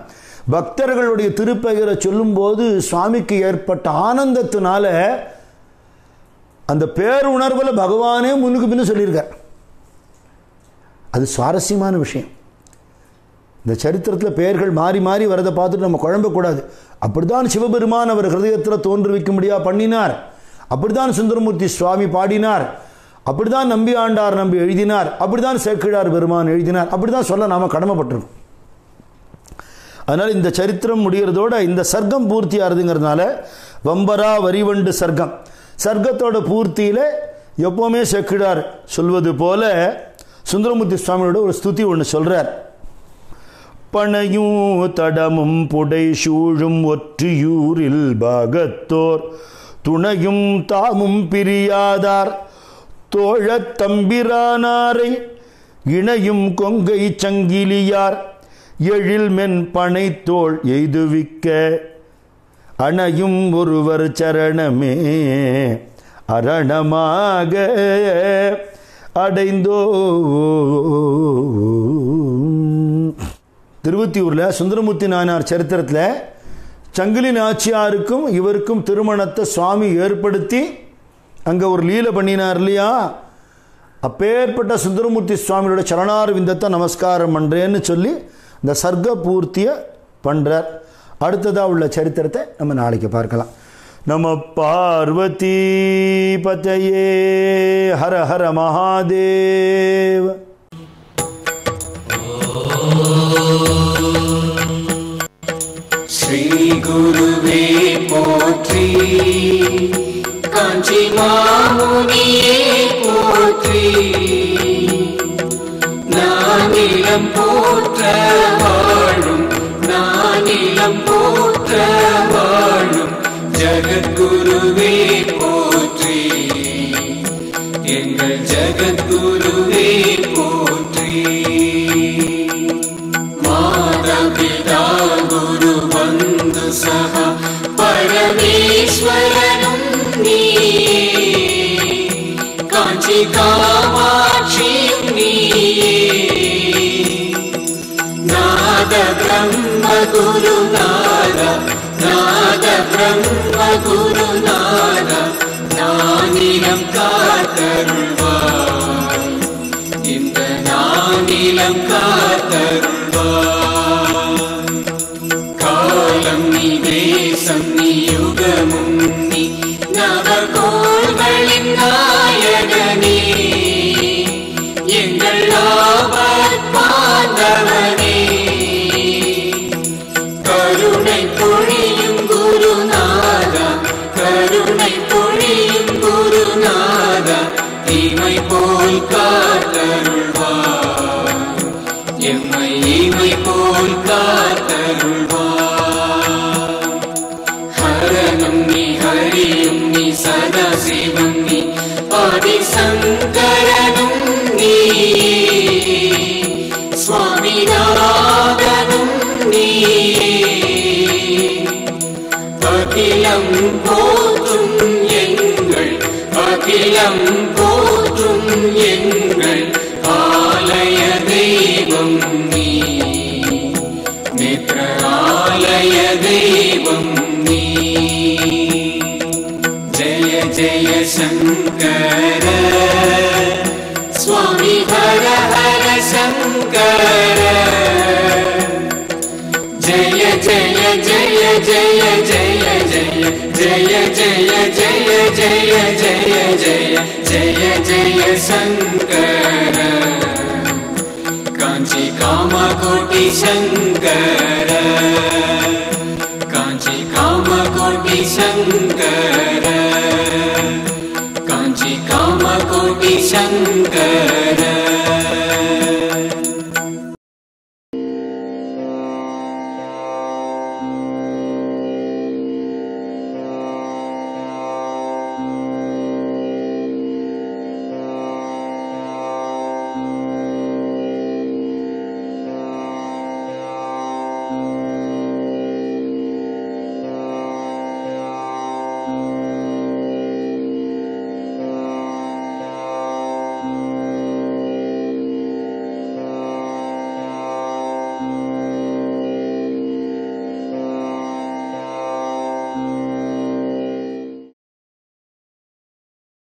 பக்தர்களுடைய திருப்பெயரை சொல்லும்போது சுவாமிக்கு ஏற்பட்ட ஆனந்தத்தினால அந்த பேருணர்வில் பகவானே முன்னுக்கு பின்னு சொல்லியிருக்கார் அது சுவாரஸ்யமான விஷயம் இந்த சரித்திரத்தில் பெயர்கள் மாறி மாறி வரதை பார்த்துட்டு நம்ம குழம்பக்கூடாது அப்படித்தான் சிவபெருமான் அவர் ஹிருதயத்தில் தோன்றுவிக்கும்படியா பண்ணினார் அப்படித்தான் சுந்தரமூர்த்தி சுவாமி பாடினார் அப்படித்தான் நம்பி ஆண்டார் நம்பி எழுதினார் அப்படித்தான் சேக்கிழார் பெருமான் எழுதினார் அப்படித்தான் சொல்ல நாம கடமைப்பட்டிருக்கோம் அதனால் இந்த சரித்திரம் முடிகிறதோட இந்த சர்க்கம் பூர்த்தி ஆகுதுங்கிறதுனால வம்பரா வரிவண்டு சர்க்கம் சர்க்கத்தோட பூர்த்தியில் எப்போவுமே செக்கிடார் சொல்வது போல சுந்தரமூர்த்தி சுவாமியோட ஒரு ஸ்துதி ஒன்று சொல்கிறார் பனையும் தடமும் புடை சூழும் ஒற்றியூரில் பாகத்தோர் துணையும் தாமும் பிரியாதார் தோழத் தம்பிரானாரை இணையும் கொங்கை சங்கிலியார் எழில் மென் பனைத்தோள் எய்துவிக்க அணையும் ஒருவர் சரணமே அரணமாக அடைந்தோ திருவத்தியூரில் சுந்தரமூர்த்தி நாயனார் சரித்திரத்தில் சங்கிலி நாச்சியாருக்கும் இவருக்கும் திருமணத்தை சுவாமி ஏற்படுத்தி அங்கே ஒரு லீலை பண்ணினார் இல்லையா அப்பேற்பட்ட சுந்தரமூர்த்தி சுவாமியோட சரணார் விந்தத்தை நமஸ்காரம் பண்ணுறேன்னு சொல்லி இந்த சர்க்க பூர்த்தியை பண்ணுறார் அடுத்ததாக உள்ள சரித்திரத்தை நம்ம நாளைக்கு பார்க்கலாம் நம பார்வதி பதையே ஹர ஹர மகாதேவ ஸ்ரீகுருவே போற்றி காஞ்சி மாமுனியே போற்றி நானிலம் போற்ற வாழும் நானிலம் போற்ற வாழும் ஜகத்குருவே போற்றி எங்கள் ஜகத்குருவே போற்றி മാതാപിതാ ഗുരു ബന്ധു സഹ പരമേശ്വരനും നീ കാഞ്ചി കാമാക്ഷിയും നീയേ നാദ ബ്രഹ്മ ഗുരുനാഥ നാദ ബ്രഹ്മ ഗുരുനാഥ നാനിലം കാത്തരുൾവാய் இந்த நானிலம் காத்தருள்வாய் காலம் நீ தேசம் நீ யுகமும் நீ நவகோள்களின் நாயகனே எங்கள் ஆபத் பாந்தவனே கருணை பொழியும் குருநாதா கருணை பொழியும் குருநாதா தீமை போல் காத்தருள்வார் எம்மை இமை போல் காத்தருள்வார் ஹரனும் நீ ஹரியும் நீ சதாசிவம் நீ ஆதிசங்கரனும் நீ சுவாமிநாதனும் நீ அகிலம் போற்றும் எங்கள் அகிலம் போற்றும் எங்கள் ஆலய தெய்வம் நீ நேற்ற ஆலய தெய்வம் நீ ஜெய ஜெய சங்கர சுவாமி ஹர ஹர சங்கர ஜெய ஜெய ஜெய ஜெய ஜெய ஜெய ஜெய ஜெய ஜெய ஜெய ஜெய ஜெய ஜெய ஜெய சங்கர காஞ்சி காமகோட்டி சங்கர காஞ்சி காமகோட்டி சங்கர காஞ்சி காமகோட்டி சங்கர